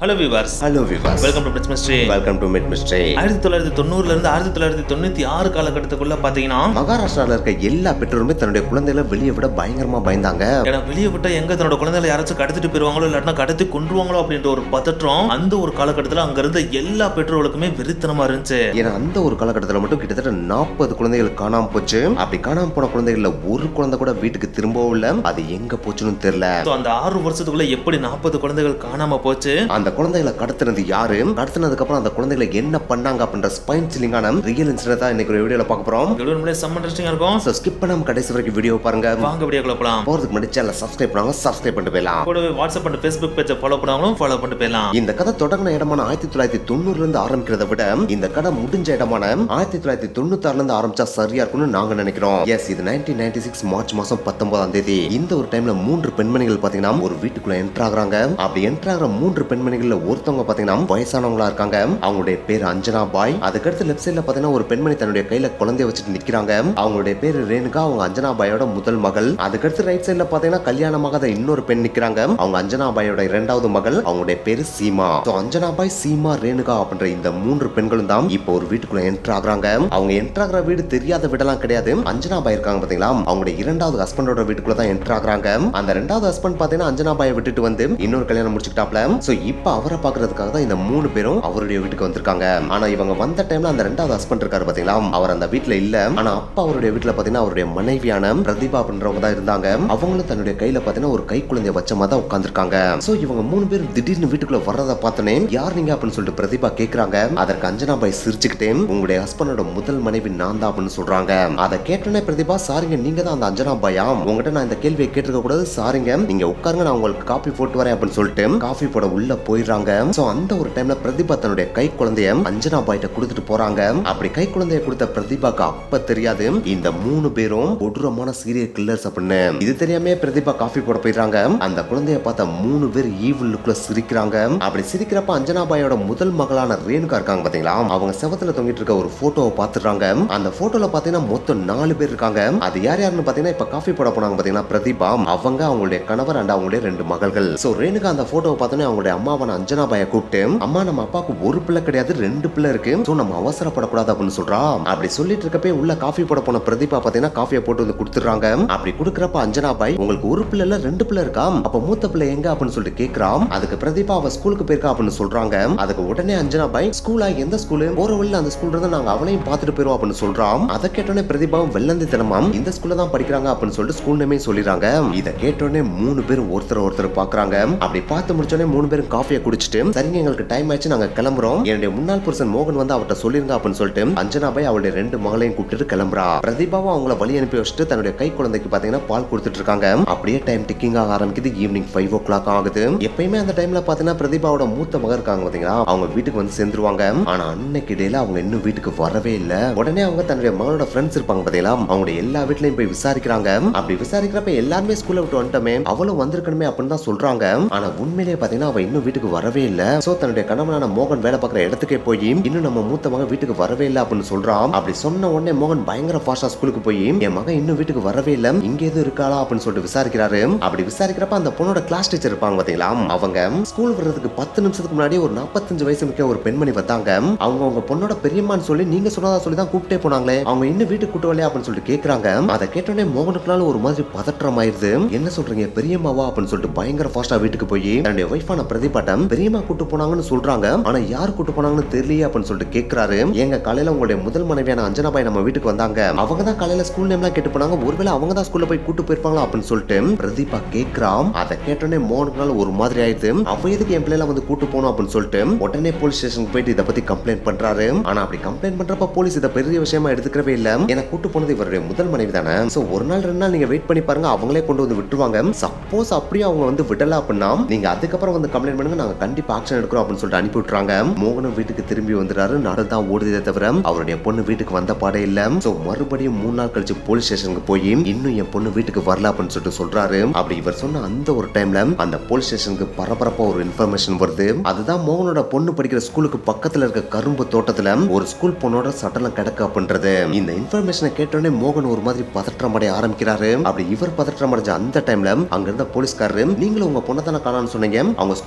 hello viewers hello viewers welcome to bridge mystery welcome to mid mystery ஆயிரத்தி தொள்ளாயிரத்தி தொண்ணூறுல இருந்து ஆயிரத்தி தொள்ளாயிரத்தி தொண்ணூத்தி ஆறு காலகட்டத்துக்குள்ள பாத்தீங்கன்னா மகாராஷ்டிரால இருக்க எல்லா பெற்றோருமே தன்னுடைய குழந்தைகளை வெளியே விட பயங்கரமா பயந்தாங்க ஏன்னா வெளியே விட்டா எங்க தன்னோட குழந்தைகளை யாராச்சும் கடத்திட்டு போயிருவாங்களோ இல்லாட்டினா கடத்தி கொண்டுருவாங்களோ அப்படின்ற ஒரு பதற்றம் அந்த ஒரு காலகட்டத்துல அங்க இருந்த எல்லா பெற்றோர்களுக்குமே வெறித்தனமா இருந்துச்சு ஏன்னா அந்த ஒரு காலகட்டத்தில் மட்டும் கிட்டத்தட்ட நாற்பது குழந்தைகள் காணாம போச்சு அப்படி காணாம போன குழந்தைகள்ல ஒரு குழந்தை கூட வீட்டுக்கு திரும்பவும் இல்ல அது எங்க போச்சுன்னு தெரியல So, அந்த ஆறு வருஷத்துக்குள்ள எப்படி நாற்பது குழந்தைகள் காணாம போச்சு அந்த குழந்தைகளை கடத்தினது யாரு கடத்தினதுக்கு அப்புறம் அந்த குழந்தைகளை என்ன பண்ணாங்க அப்படின்ற ஸ்பைன் சில்லிங்கான ரியல் இன்சிடென்ட் தான் இன்னைக்கு ஒரு வீடியோல பார்க்க போறோம் எவ்வளவு முன்னாடி செம்ம இன்ட்ரெஸ்டிங்கா இருக்கும் ஸோ ஸ்கிப் பண்ணாம கடைசி வரைக்கும் வீடியோ பாருங்க வாங்க வீடியோக்குள்ள போலாம் போறதுக்கு முன்னாடி சேனல் சப்ஸ்கிரைப் பண்ணுவாங்க சப்ஸ்கிரைப் பண்ணிட்டு போயிடலாம் கூடவே வாட்ஸ்அப் அண்ட் ஃபேஸ்புக் பேஜை ஃபாலோ பண்ணாங்களும் ஃபாலோ பண்ணிட்டு போயிடலாம் இந்த கதை தொடங்கின இடமான ஆயிரத்தி தொள்ளாயிரத்தி தொண்ணூறுல இருந்து ஆரம்பிக்கிறத விட இந்த கதை முடிஞ்ச இடமான ஆயிரத்தி தொள்ளாயிரத்தி தொண்ணூத்தி ஆறுல இருந்து ஆரம்பிச்சா சரியா இருக்கும்னு நாங்க நினைக்கிறோம் எஸ் இது நைன்டீன் நைன்டி சிக்ஸ் மார்ச் மாசம் பத்தொன்பதாம் தேதி இந்த ஒரு டைம்ல மூன்று பெண்மணிகள் பாத்தீங்கன்னா ஒரு வீட்டுக்குள்ள என்டர் ஆகுறாங்க அப்படி என்டர் ஆகிற மூன்று பெண்மணிகள்ல ஒருத்தவங்க பாத்தீங்கன்னா வயசானவங்களா இருக்காங்க அவங்களுடைய பேர் அஞ்சனா பாய் அதுக்கடுத்து லெஃப்ட் சைட்ல பாத்தீங்கன்னா ஒரு பெண்மணி தன்னுடைய கையில குழந்தைய வச்சுட்டு நிக்கிறாங்க அவங்களுடைய பேரு ரேணுகா அவங்க அஞ்சனா பாயோட முதல் மகள் அதுக்கடுத்து ரைட் சைட்ல பாத்தீங்கன்னா கல்யாணமாகாத இன்னொரு பெண் நிக்கிறாங்க அவங்க அஞ்சனா பாயோட இரண்டாவது மகள் அவங்களுடைய பேரு சீமா So, அஞ்சனா பாய் சீமா ரேணுகா அப்படின்ற இந்த மூன்று பெண்களும் தான் இப்போ ஒரு வீட்டுக்குள்ள என்டர் ஆகுறாங்க அவங்க என்டர் ஆகுற வீடு தெரியாத வீடெல்லாம் கிடையாது அஞ்சனா பாய் இருக்காங்க பாத்தீங்களா அவங்களுடைய இரண்டாவது ஹஸ்பண்டோட வீட்டுக்குள்ள தான் என்டர் ஆகுறாங்க அந்த ரெண்டாவது ஹஸ்பண்ட் பாத்தீங்கன்னா அஞ்சனா பாயை விட்டுட்டு வந்து இன்னொரு கல்யாணம் முடிச்சுக்கிட்டாப்ல சோ இப்போ அவரை பாக்குறதுக்காக தான் இந்த மூணு பேரும் அவருடைய வீட்டுக்கு வந்திருக்காங்க ஆனா இவங்க வந்த டைம்ல அந்த ரெண்டாவது ஹஸ்பண்ட் இருக்காரு பாத்தீங்களா அவர் அந்த வீட்டுல இல்ல ஆனா அப்பா அவருடைய வீட்டுல பாத்தீங்கன்னா அவருடைய மனைவியான பிரதிபா அப்படின்றவங்க தான் இருந்தாங்க அவங்களும் தன்னுடைய கையில பாத்தீங்கன்னா ஒரு கை குழந்தைய வச்ச மாதிரி தான் உட்காந்துருக்காங்க சோ இவங்க மூணு பேரும் திடீர்னு வீட்டுக்குள்ள வர்றத பார்த்தனே யார் நீங்க அப்படின்னு சொல்லிட்டு பிரதிபா கேக்குறாங்க அதற்கு அஞ்சனா பாய் சிரிச்சுக்கிட்டே உங்களுடைய ஹஸ்பண்டோட முதல் மனைவி நான் தான் அப்படின்னு சொல்றாங்க அதை கேட்டோன்னே பிரதிபா சாரிங்க நீங்க தான் அந்த அஞ்சனா பாயா உங்ககிட்ட நான் இந்த கேள்வியை கேட்டிருக்க கூடாது சாரிங்க நீங்க உட்காருங்க நான் உங்களுக்கு காஃபி போட்டு வரேன் அப்படின்னு சொல்லிட்டு காஃபி போட உள்ள போயிடுறாங்க சோ அந்த ஒரு டைம்ல பிரதிபா தன்னுடைய கை குழந்தைய அஞ்சனா பாய்ட்ட கொடுத்துட்டு போறாங்க அப்படி கை குழந்தைய கொடுத்த பிரதிபாக்கு அப்ப தெரியாது இந்த மூணு பேரும் கொடூரமான சீரியல் கில்லர்ஸ் அப்படின்னு இது தெரியாம பிரதிபா காஃபி போட போயிடுறாங்க அந்த குழந்தைய பார்த்த மூணு பேர் ஈவில் லுக்ல சிரிக்கிறாங்க அப்படி சிரிக்கிறப்ப அஞ்சனா பாயோட முதல் மகளான ரேணுகா இருக்காங்க பாத்தீங்களா அவங்க செவத்துல தொங்கிட்டு இருக்க ஒரு போட்டோவை பாத்துறாங்க அந்த போட்டோல பாத்தீங்கன்னா மொத்தம் நாலு பேர் இருக்காங்க அது யார் யாருன்னு பாத்தீங்கன்னா இப்ப காஃபி போட போனாங்க பாத்தீங்கன்னா பிரதிபா அவங்க அவங்களுடைய கணவர் அண்ட் அவங்களுடைய ரெண்டு மகள்கள் சோ ரேணுகா அந்த போட்டோவை பார்த்தோன்னே அவங்களுடைய அம்மாவான அஞ்சனா பாயை கூப்பிட்டு அம்மா நம்ம அப்பாவுக்கு ஒரு பிள்ளை கிடையாது ரெண்டு பிள்ளை இருக்கு சோ நம்ம அவசரப்படக்கூடாது அப்படின்னு சொல்றா அப்படி சொல்லிட்டு இருக்கப்பே உள்ள காஃபி போட போன பிரதீபா பாத்தீங்கன்னா காஃபியை போட்டு வந்து கொடுத்துறாங்க அப்படி கொடுக்கறப்ப அஞ்சனா பாய் உங்களுக்கு ஒரு பிள்ளை இல்ல ரெண்டு பிள்ளை இருக்கா அப்ப மூத்த பிள்ளை எங்க அப்படின்னு சொல்லிட்டு கேக்குறான் அதுக்கு பிரதீபா அவ ஸ்கூலுக்கு போயிருக்கா அப்படின்னு சொல்றாங்க அதுக்கு உடனே அஞ்சனா பாய் ஸ்கூலா எந்த ஸ்கூலு போற வழியில அந்த ஸ்கூல் இருந்தா நாங்க அவளையும் பார்த்துட்டு போயிருவோம் அப்படின்னு சொல்றான் அதை கேட்டோன்னே பிரதீபாவும் வெள்ளந்தி தினமாம் இந்த ஸ்கூல்ல தான் படிக்கிறாங்க அப்படின்னு சொல்லிட்டு ஸ்கூல் நேமே சொல்லிடுறாங்க இதை கேட்டோன்னே மூணு பேரும் ஒருத்தர் ஒருத்தர் பாக்குறாங்க அப்படி பார்த்து முடிச்சோடனே மூணு பேரும் காஃபியை குடிச்சிட்டு சரிங்க எங்களுக்கு டைம் ஆயிடுச்சு நாங்க கிளம்புறோம் என்னுடைய முன்னாள் புருஷன் மோகன் வந்து அவர்கிட்ட சொல்லிருங்க அப்படின்னு சொல்லிட்டு அஞ்சனா பாய் அவளுடைய ரெண்டு மகளையும் கூப்பிட்டு கிளம்புறா பிரதீபாவும் அவங்கள வழி அனுப்பி வச்சுட்டு தன்னுடைய கை குழந்தைக்கு பாத்தீங்கன்னா பால் கொடுத்துட்டு இருக்காங்க அப்படியே டைம் டிக்கிங் ஆக ஆரம்பிக்குது ஈவினிங் ஃபைவ் ஓ கிளாக் ஆகுது எப்பயுமே அந்த டைம்ல பாத்தீங்கன்னா பிரதீபாவோட மூத்த மகன் இருக்காங்க பாத்தீங்களா அவங்க வீட்டுக்கு வந்து சேர்ந்துருவாங்க ஆனா அன்னைக்கு இடையில அவங்க இன்னும் வீட்டுக்கு வரவே இல்ல உடனே அவங்க தன்னுடைய மகனோட ஃப்ரெண்ட்ஸ் இருப்பாங்க பாத்தீங்களா அவங்களுடைய எல்லா வீட்லயும் போய் விசாரிக்கிறாங்க அப்படி விசாரிக்கிறப்ப எல்லாருமே ஸ்கூல்ல விட்டு வந்துட்டோமே அவளும் வந்திருக்கணுமே அப்படின்னு தான் சொல்றாங்க ஆனா உண்மையிலேயே பாத்தீங்கன்னா அவ இன்னும் வீட்டுக்கு வரவே இல்ல சோ தன்னுடைய கணவனான மோகன் வேலை பார்க்குற இடத்துக்கே போய் இன்னும் நம்ம மூத்த மகன் வீட்டுக்கு வரவே இல்லை அப்படின்னு சொல்றான் அப்படி சொன்ன உடனே மோகன் பயங்கர ஃபாஸ்டா ஸ்கூலுக்கு போய் என் மகன் இன்னும் வீட்டுக்கு வரவே இல்லை இங்க எதுவும் இருக்காளா அப்படின்னு சொல்லிட்டு விசாரிக்கிறாரு அப்படி விசாரிக்கிறப்ப அந்த பொண்ணோட கிளாஸ் டீச்சர் இருப்பாங்க பாத்தீங்களா அவங்க ஸ்கூல் வர்றதுக்கு பத்து நிமிஷத்துக்கு முன்னாடி ஒரு நாற்பத்தஞ்சு வயசு மிக்க ஒரு பெண்மணி வந்தாங்க அவங்க அவங்க பொண்ணோட பெரியம்மான்னு சொல்லி நீங்க சொன்னதா சொல்லி தான் கூப்பிட்டே போனாங்களே அவங்க இன்னும் வீட்டுக்கு கூட்டு வரலையா அப்படின்னு சொல்லிட்டு கேக்குறாங்க அதை கேட்டோடனே மோகனுக்குனால ஒரு மாதிரி பதற்றம் ஆயிருது என்ன சொல்றீங்க பெரியம்மாவா அப்படின்னு சொல்லிட்டு பயங்கர ஃபாஸ்டா வீட்டுக்கு போய் தன்னுடைய ஒய்ஃபான பிரதிபாட்டம் பெரியம்மா கூட்டு போனாங்கன்னு சொல்றாங்க ஆனா யார் கூட்டு போனாங்கன்னு தெரியலையே அப்படின்னு சொல்லிட்டு கேக்குறாரு எங்க காலையில உங்களுடைய முதல் மனைவியான அஞ்சனா பாய் நம்ம வீட்டுக்கு வந்தாங்க அவங்க தான் காலையில ஸ்கூல் நேம்லாம் கேட்டு போனாங்க ஒருவேளை அவங்க தான் ஸ்கூல்ல போய் கூட்டு போயிருப்பாங்களா அப்படின்னு சொல்லிட்டு பிரதீபா கேக்குறான் அதை கேட்டோடனே மோகனுக்குனால ஒரு மாதிரி ஆயிடுது அவ எதுக்கு என் பிள்ளைல வந்து கூட்டு போகணும் அப்படின்னு சொல்லிட்டு உடனே போலீஸ் ஸ்டேஷனுக்கு போயிட்டு இதை பத்தி கம்ப்ளைண்ட் பண்றாரு ஆனா அப்படி கம்ப்ளைண்ட் பண்றப்ப போலீஸ் இதை பெரிய விஷயமா எடுத்துக்கவே இல்ல ஏன்னா கூட்டு போனது இவருடைய முதல் மனைவி தானே சோ ஒரு நாள் ரெண்டு நாள் நீங்க வெயிட் பண்ணி பாருங்க அவங்களே கொண்டு வந்து விட்டுருவாங்க சப்போஸ் அப்படியே அவங்க வந்து விடல அப்படின்னா நீங்க அதுக்கப்புறம் வந்து கம்ப்ளைண்ட் பண்ணுங்க நாங்க கண்டிப்பா ஆக்ஷன் எடுக்கிறோம் அப்படின்னு சொல்லிட்டு அனுப்பி விட்டுறாங்க மோகனும் வீட்டுக்கு திரும்பி வந்துறாரு நாடு தான் ஓடுதே தவிர அவருடைய பொண்ணு வீட்டுக்கு வந்த பாடே இல்ல சோ மறுபடியும் மூணு நாள் கழிச்சு போலீஸ் ஸ்டேஷனுக்கு போய் இன்னும் என் பொண்ணு வீட்டுக்கு வரல அப்படின்னு சொல்லிட்டு சொல்றாரு அப்படி இவர் சொன்ன அந்த ஒரு டைம்ல அந்த போலீஸ் ஸ்டேஷனுக்கு பரபரப்பா ஒரு இன்ஃபர்மேஷன் வருது அதுதான் மோகனோட பொண்ணு படிக்கிற ஸ்கூலுக்கு பக்கத்துல இருக்க கரும்பு தோட்டத்துல ஒரு ஸ்கூல் பொண்ணோட சடலம் கிடக்கு அப்படின்றது இந்த இன்ஃபர்மேஷனை கேட்டோடனே மோகன் ஒரு மாதிரி பதற்றம் அடைய ஆரம்பிக்கிறாரு அப்படி இவர் பதற்றம் அடைஞ்ச அந்த டைம்ல அங்க இருந்த போலீஸ்காரரு நீங்களும் உங்க பொண்ணை தானே காணான்னு சொன்னீங்க அவங்க ஸ்கூல் தானே படிக்கிறாங்க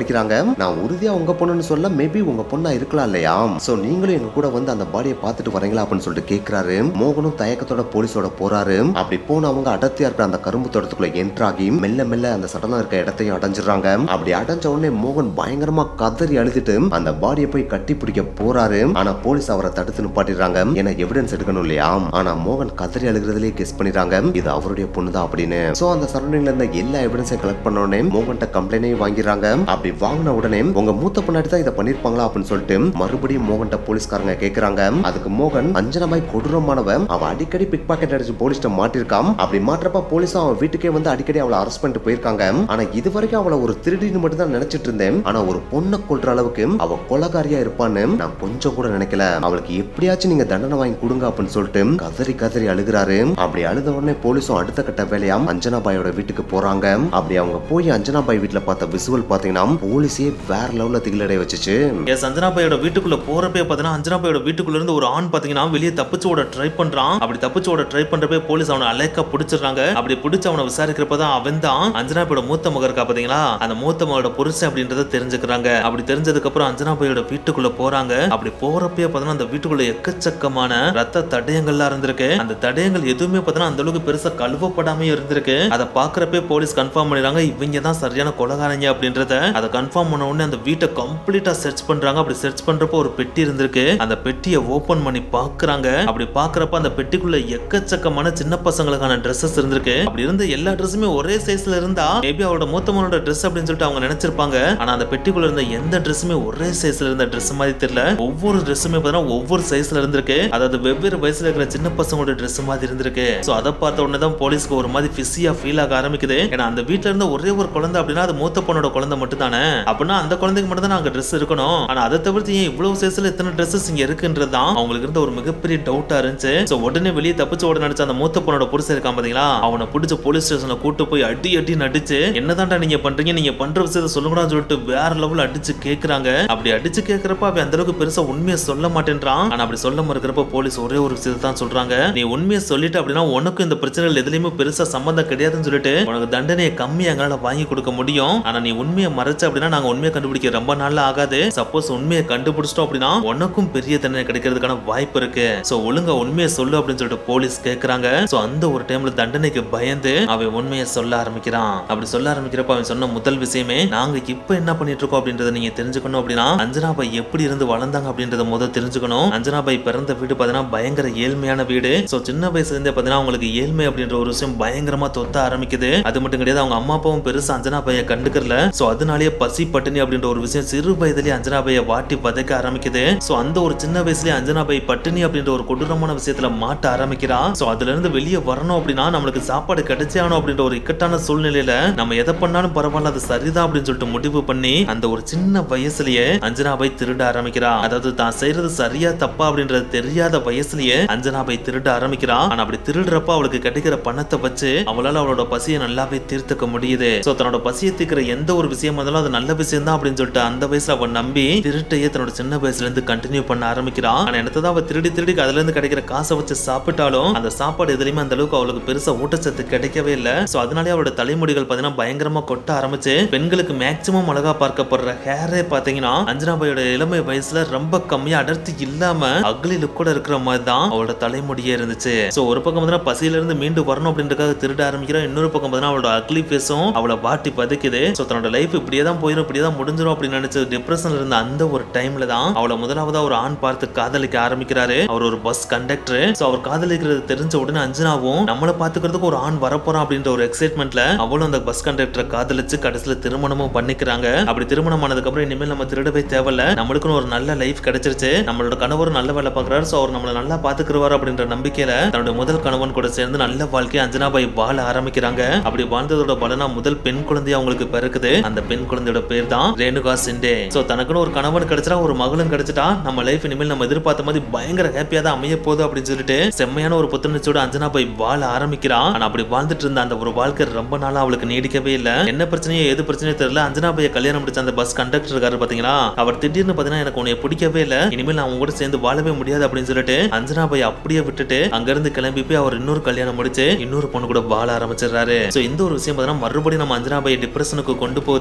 மறைக்கிறாங்க நான் உறுதியா உங்க பொண்ணுன்னு சொல்ல மேபி உங்க பொண்ணா இருக்கலாம் இல்லையா சோ நீங்களும் எங்க கூட வந்து அந்த பாடியை பார்த்துட்டு வரீங்களா அப்படின்னு சொல்லிட்டு கேக்குறாரு மோகனும் தயக்கத்தோட போலீஸோட போறாரு அப்படி போன அவங்க அடர்த்தியா இருக்கிற அந்த கரும்பு தோட்டத்துக்குள்ள என்ட்ரு ஆகி மெல்ல மெல்ல அந்த சடனா இருக்க இடத்தையும் அடைஞ்சிடுறாங்க அப்படி அடைஞ்ச உடனே மோகன் பயங்கரமா கதறி அழுதுட்டு அந்த பாடியை போய் கட்டி பிடிக்க போறாரு ஆனா போலீஸ் அவரை தடுத்து நிப்பாட்டிடுறாங்க ஏன்னா எவிடன்ஸ் எடுக்கணும் இல்லையா ஆனா மோகன் கதறி அழுகிறதுலயே கெஸ் பண்ணிடுறாங்க இது அவருடைய பொண்ணு தான் அப்படின்னு சோ அந்த சரௌண்டிங்ல இருந்த எல்லா எவிடன்ஸையும் கலெக்ட் பண்ண உடனே மோகன்ட்ட கம்ப்ளைண்டையும் வாங்கிடுறாங்க அப்படி வாங்கின உடனே உங்க மூத்த பொண்ணாடி தான் இதை பண்ணிருப்பாங்களா அப்படின்னு சொல்லிட்டு மறுபடியும் மோகன்ட்ட போலீஸ்காரங்க கேக்குறாங்க அதுக்கு மோகன் அஞ்சனமாய் கொடூரமானவ அவ அடிக்கடி பிக் பாக்கெட் அடிச்சு போலீஸ்ட்ட மாட்டிருக்கான் அப்படி மாற்றப்ப போலீஸும் அவன் வீட்டுக்கே வந்து அடிக்கடி அவளை அரெஸ்ட் பண்ணிட்டு போயிருக்காங்க ஆனா இது வரைக்கும் அவளை ஒரு திருடின்னு மட்டும் தான் நினைச்சிட்டு இருந்தேன் ஆனா ஒரு பொண்ணை கொல்ற அளவுக்கு அவ கொலகாரியா இருப்பான்னு நான் கொஞ்சம் கூட நினைக்கல அவளுக்கு எப்படியாச்சும் நீங்க தண்டனை வாங்கி கொடுங்க அப்படின்னு சொல்லிட்டு கதறி கதறி அழுகுறாரு அப்படி அழுத உடனே போலீஸும் அடுத்த கட்ட வேலையா அஞ்சனாபாயோட வீட்டுக்கு போறாங்க அப்படி அவங்க போய் அஞ்சனாபாய் வீட்டுல பார்த்த விசுவல் பாத்தீங்கன்னா போலீஸே வேற லெவல்ல திகிலடைய வச்சுச்சு எஸ் அஞ்சனாபாயோட வீட்டுக்குள்ள போறப்பே பாத்தீங்கன்னா அஞ்சனாபாயோட வீட்டுக்குள்ள இருந்து ஒரு ஆண் பாத்தீங்கன்னா வெளியே தப்பிச்சு ஓட ட்ரை பண்றான் அப்படி தப்பிச்சு ஓட ட்ரை பண்றப்பே போலீஸ் அவனை அலைக்க பிடிச்சிடுறாங்க அப்படி பிடிச்சு அவனை விசாரிக்கிறப்பதான் அவன் தான் அஞ்சனாபாயோட மூத்த மகன் இருக்கா பாத்தீங்களா அந்த மூத்த மகளோட புருஷன் அப்படின்றத தெரிஞ்சுக்கிறாங்க அப்படி தெரிஞ்சதுக்கு அப்புறம் அஞ்சனாபாயோட வீட்டுக்குள்ள போறாங்க அப்படி போறப்பே பாத்தீங்கன்னா அந்த வீட்டுக்குள்ள எக்கச்சக்கமான ரத்த தடயங்கள்லாம் இருந்திருக்கு அந்த தடயங்கள் எதுவுமே பாத்தீங்கன்னா அந்த அளவுக்கு பெருசா கழுவப்படாம இருந்திருக்கு அதை பாக்குறப்பே போலீஸ் கன்ஃபார்ம் பண்ணிடுறாங்க இவங்க தான் சரியான கொலகாரங்க அப்படின்றத அதை கன்ஃபார்ம் பண்ண உடனே அந்த வீட்டை கம்ப்ளீட்டா சர்ச் பண்றாங்க அப்படி சர்ச் பண்றப்போ ஒரு பெட்டி இருந்திருக்கு அந்த பெட்டியை ஓபன் பண்ணி பாக்குறாங்க அப்படி பாக்குறப்ப அந்த பெட்டிக்குள்ள எக்கச்சக்கமான சின்ன பசங்களுக்கான ட்ரெஸ்ஸஸ் இருந்திருக்கு அப்படி இருந்த எல்லா ட்ரெஸ்ஸுமே ஒரே சைஸ்ல இருந்தா மேபி அவரோட மூத்தமனோட ட்ரெஸ் அப்படின்னு சொல்லிட்டு அவங்க நினைச்சிருப்பாங்க ஆனா அந்த பெட்டிக்குள்ள இருந்த எந்த ட்ரெஸ்ஸுமே ஒரே சைஸ்ல இருந்த ட்ரெஸ் மாதிரி தெரியல ஒவ்வொரு ட்ரெஸ்ஸுமே பார்த்தீங்கன்னா ஒவ்வொரு சைஸ்ல இருந்திருக்கு அதாவது வெவ்வேறு வயசுல இருக்கிற சின்ன பசங்களோட ட்ரெஸ் மாதிரி இருந்திருக்கு சோ அதை பார்த்த உடனே தான் போலீஸ்க்கு ஒரு மாதிரி பிஸியா ஃபீல் ஆக ஆரம்பிக்குது ஏன்னா அந்த வீட்ல இருந்த ஒரே ஒரு குழந்தை அப்படின்னா அது மூத்த பொண்ணோட குழந்தை மட்டும் தானே அப்படின்னா அந்த குழந்தைக்கு மட்டும் தான் அங்க ட்ரெஸ் இருக்கணும் ஆனா அதை தவிர்த்து ஏன் இவ்வளவு சைஸ்ல இத்தனை ட்ரெஸ்ஸஸ் இங்க இருக்குன்றது தான் அவங்களுக்கு இருந்த ஒரு மிகப்பெரிய டவுட்டா இருந்துச்சு சோ உடனே வெளியே தப்பிச்சு ஓட நினைச்ச அந்த மூத்த பொண்ணோட புருஷன் இருக்கான் பாத்தீங்களா அவனை பிடிச்ச போலீஸ் ஸ்டேஷன்ல கூட்டு போய் அடி அடி நடிச்சு என்னதான்டா நீங்க பண்றீங்க நீங்க பண்ற விஷயத்த சொல்லுங்கடான்னு சொல்லிட்டு வேற லெவல் அடிச்சு கேக்குறாங்க அப்படி அடிச்சு கேக்குறப்ப அவன் அந்த அளவுக்கு பெருசா உண்மையை சொல்ல மாட்டேன்றான் ஆனா அப்படி சொல்ல மறுக்கிறப்ப போலீஸ் ஒரே ஒரு விஷயத்தை தான் சொல்றாங்க நீ உண்மையை சொல்லிட்டு அப்படின்னா உனக்கும் இந்த பிரச்சனைகள் எதுலயுமே பெருசா சம்பந்தம் கிடையாதுன்னு சொல்லிட்டு உனக்கு தண்டனையை கம்மி எங்களால வாங்கி கொடுக்க முடியும் ஆனா நீ உண்மையை மறைச்ச அப்படின்னா நாங்க உண்மையை கண்டுபிடிக்க ரொம்ப நாள்ல ஆகாது சப்போஸ் உண்மையை கண்டுபிடிச்சிட்டோம் அப்படின்னா உனக்கும் பெரிய தண்டனை கிடைக்கிறதுக்கான வாய்ப்பு இருக்கு சோ ஒழுங்கா உண்மையை சொல்லு அப்படின்னு சொல்லிட்டு போலீஸ் கேக்குறாங்க சோ அந்த ஒரு டைம்ல தண்டனைக்கு பயந்து அவன் உண்மையை சொல்ல ஆரம்பிக்கிறான் அப்படி சொல்ல ஆரம்பிக்கிறப்ப அவன் சொன்ன முதல் விஷயமே நாங்க இப்ப என்ன பண்ணிட்டு இருக்கோம் அப்படின்றத நீங்க தெரிஞ்சுக்கணும் அப்படின்னா அஞ்சனாபாய் எப்படி இருந்து வளர்ந்தாங்க அப்படின்றத முதல் தெரிஞ்சுக்கணும் அஞ்சனாபாய் பிறந்த வீடு பாத்தீங்கன்னா பயங்கர ஏழ்மையான வீடு சோ சின்ன வயசுல இருந்தே பாத்தீங்கன்னா அவங்களுக்கு ஏழ்மை அப்படின்ற ஒரு விஷயம் பயங்கரமா தொத்த ஆரம்பிக்குது அது மட்டும் கிடையாது அவங்க அம்மா அப்பாவும் பெருசா அஞ்சனாபாயை கண்டுக்கறல சோ அதனாலேயே பசி பட்டினி அப்படின்ற ஒரு விஷயம் சிறு வயதுலயே அஞ்சனாபாயை வாட்டி வதைக்க ஆரம்பிக்குது சோ அந்த ஒரு சின்ன வயசுலயே அஞ்சனாபாய் பட்டினி அப்படின்ற ஒரு கொடூரமான விஷயத்துல மாட்ட ஆரம்பிக்கிறா சோ அதுல இருந்து வெளியே வரணும் அப்படின்னா நம்மளுக்கு சாப்பாடு கிடைச்சே ஆகணும் அப்படின்ற ஒரு இக்கட்டான சூழ்நிலையில நம்ம எதை பண்ணாலும் பரவாயில்ல அது சரிதான் அப்படின்னு சொல்லிட்டு முடிவு பண்ணி அந்த ஒரு சின்ன வயசுலயே அஞ்சனாபாய் திருட ஆரம்பிக்கிறா அதாவது தான் செய்யறது சரியா தப்பா அப்படின்றது தெரியாத வயசுலயே அஞ்சனாபாய் திருட ஆரம்பிக்கிறா ஆனா அப்படி திருடுறப்ப அவளுக்கு கிடைக்கிற பணத்தை வச்சு அவளால அவளோட பசியை நல்லாவே தீர்த்துக்க முடியுது சோ தன்னோட பசியை தீர்க்கிற எந்த ஒரு விஷயம் இருந்தாலும் அது நல்ல விஷயம் தான் அப்படின்னு சொல்லிட்டு அந்த வயசுல அவன் நம்பி திருட்டையே தன்னோட சின்ன வயசுல இருந்து கண்டினியூ பண்ண ஆரம்பிக்கிறான் ஆனா என்னத்தான் அவ திருடி திருடி அதுல இருந்து கிடைக்கிற காசை வச்சு சாப்பிட்டாலும் அந்த சாப்பாடு எதுலையுமே அந்த அளவுக்கு அவளுக்கு பெருசா ஊட்டச்சத்து கிடைக்கவே இல்ல சோ அதனாலே அவளோட தலைமுடிகள் பாத்தீங்கன்னா பயங்கரமா கொட்ட ஆரம்பிச்சு பெண்களுக்கு மேக்சிமம் அழகா பார்க்கப்படுற ஹேரே பாத்தீங்கன்னா அஞ்சனாபாயோட இளமை வயசுல ரொம்ப கம்மியா அடர்த்தி இல்லாம அக்லி லுக் கூட இருக்கிற மாதிரி தான் அவளோட தலைமுடியே இருந்துச்சு சோ ஒரு பக்கம் பார்த்தீங்கன்னா பசியில இருந்து மீண்டு வரணும் அப்படின்றதுக்காக திருட ஆரம்பிக்கிறா இன்னொரு பக்கம் பார்த்தீங்கன்னா அவளோட அக்லி ஃபேஸும் அவளை வாட்டி பதைக்குது சோ தன்னோட லைஃப் இப்படியே தான் போயிடும் இப்படியே தான் முடிஞ்சிடும் அப்படின்னு நினைச்சு டிப்ரெஷன்ல இருந்த அந்த ஒரு டைம்ல தான் அவளை முதலாவதா ஒரு ஆண் பார்த்து காதலிக்க ஆரம்பிக்கிறாரு அவர் ஒரு பஸ் கண்டக்டர் சோ அவர் காதலிக்கிறது தெரிஞ்ச உடனே அஞ்சனாவும் நம்மளை பாத்துக்கிறதுக்கு ஒரு ஆண் வரப்போறான் அப்படின்ற ஒரு எக்ஸைட்மெண்ட்ல அவளும் அந்த பஸ் கண்டக்டரை காதலிச்சு கடைசியில திருமணமும் பண்ணிக்கிறாங்க அப்படி திருமணம் ஆனதுக்கு அப்புறம் இனிமேல் நம்ம திருடவே தேவையில்ல நம்மளுக்குன்னு ஒரு நல்ல லைஃப் கிடைச்சிருச்சு நம்மளோட கணவரும் நல்ல வேலை பார்க்கறாரு சோ அவர் நம்மள நல்லா பாத்துக்கிறவாரு அப்படின்ற நம்பிக்கையில தன்னோட முதல் கணவன் கூட சேர்ந்து நல்ல வாழ்க்கையை அஞ்சனாபாய் வாழ ஆரம்பிக்கிறாங்க அப்படி வாழ்ந்ததோட பலனா முதல் பெண் குழந்தை அவங்களுக்கு பிறக்குது அந்த பெண் குழந்தையோட பேர் தான் ரேணுகா சிண்டே சோ தனக்குன்னு ஒரு கணவன் கிடைச்சிட்டா ஒரு மகளும் கிடைச்சிட்டா நம்ம லைஃப் இனிமேல் நம்ம எதிர்பார்த்த மாதிரி பயங்கர ஹாப்பியா தான் அமைய போகுது அப்படின்னு சொல்லிட்டு செம்மையான ஒரு புத்துணர்ச்சியோட அஞ்சனாபாய் வாழ ஆரம்பிக்கிறான் ஆனா அப்படி வாழ்ந்துட்டு இருந்த அந்த ஒரு வாழ்க்கை ரொம்ப நாளா அவளுக்கு நீடிக்கவே இல்ல என்ன பிரச்சனையோ எது பிரச்சனையோ தெரியல அஞ்சனாபாயை கல்யாணம் முடிச்ச அந்த பஸ் கண்டக்டர் இருக்காரு பாத்தீங்களா அவர் திடீர்னு பாத்தீங்கன்னா எனக்கு உன்னை பிடிக்கவே இல்ல இனிமேல் நான் உங்க கூட சேர்ந்து வாழவே முடியாது அப்படின்னு சொல்லிட்டு அஞ்சனாபாய் அப்படியே விட்டுட்டு அங்க இருந்து கிளம்பி போய் அவர் இன்னொரு கல்யாணம் முடிச்சு இன்னொரு பொண்ணு கூட வாழ ஆரம்பிச்சிடுறாரு சோ இந்த ஒரு விஷயம் பாத்தீங்கன்னா மறுபடியும் நம்ம அஞ்சனாபாய் டிப்ரெஷனுக்கு கொண்டு போகுது இந்த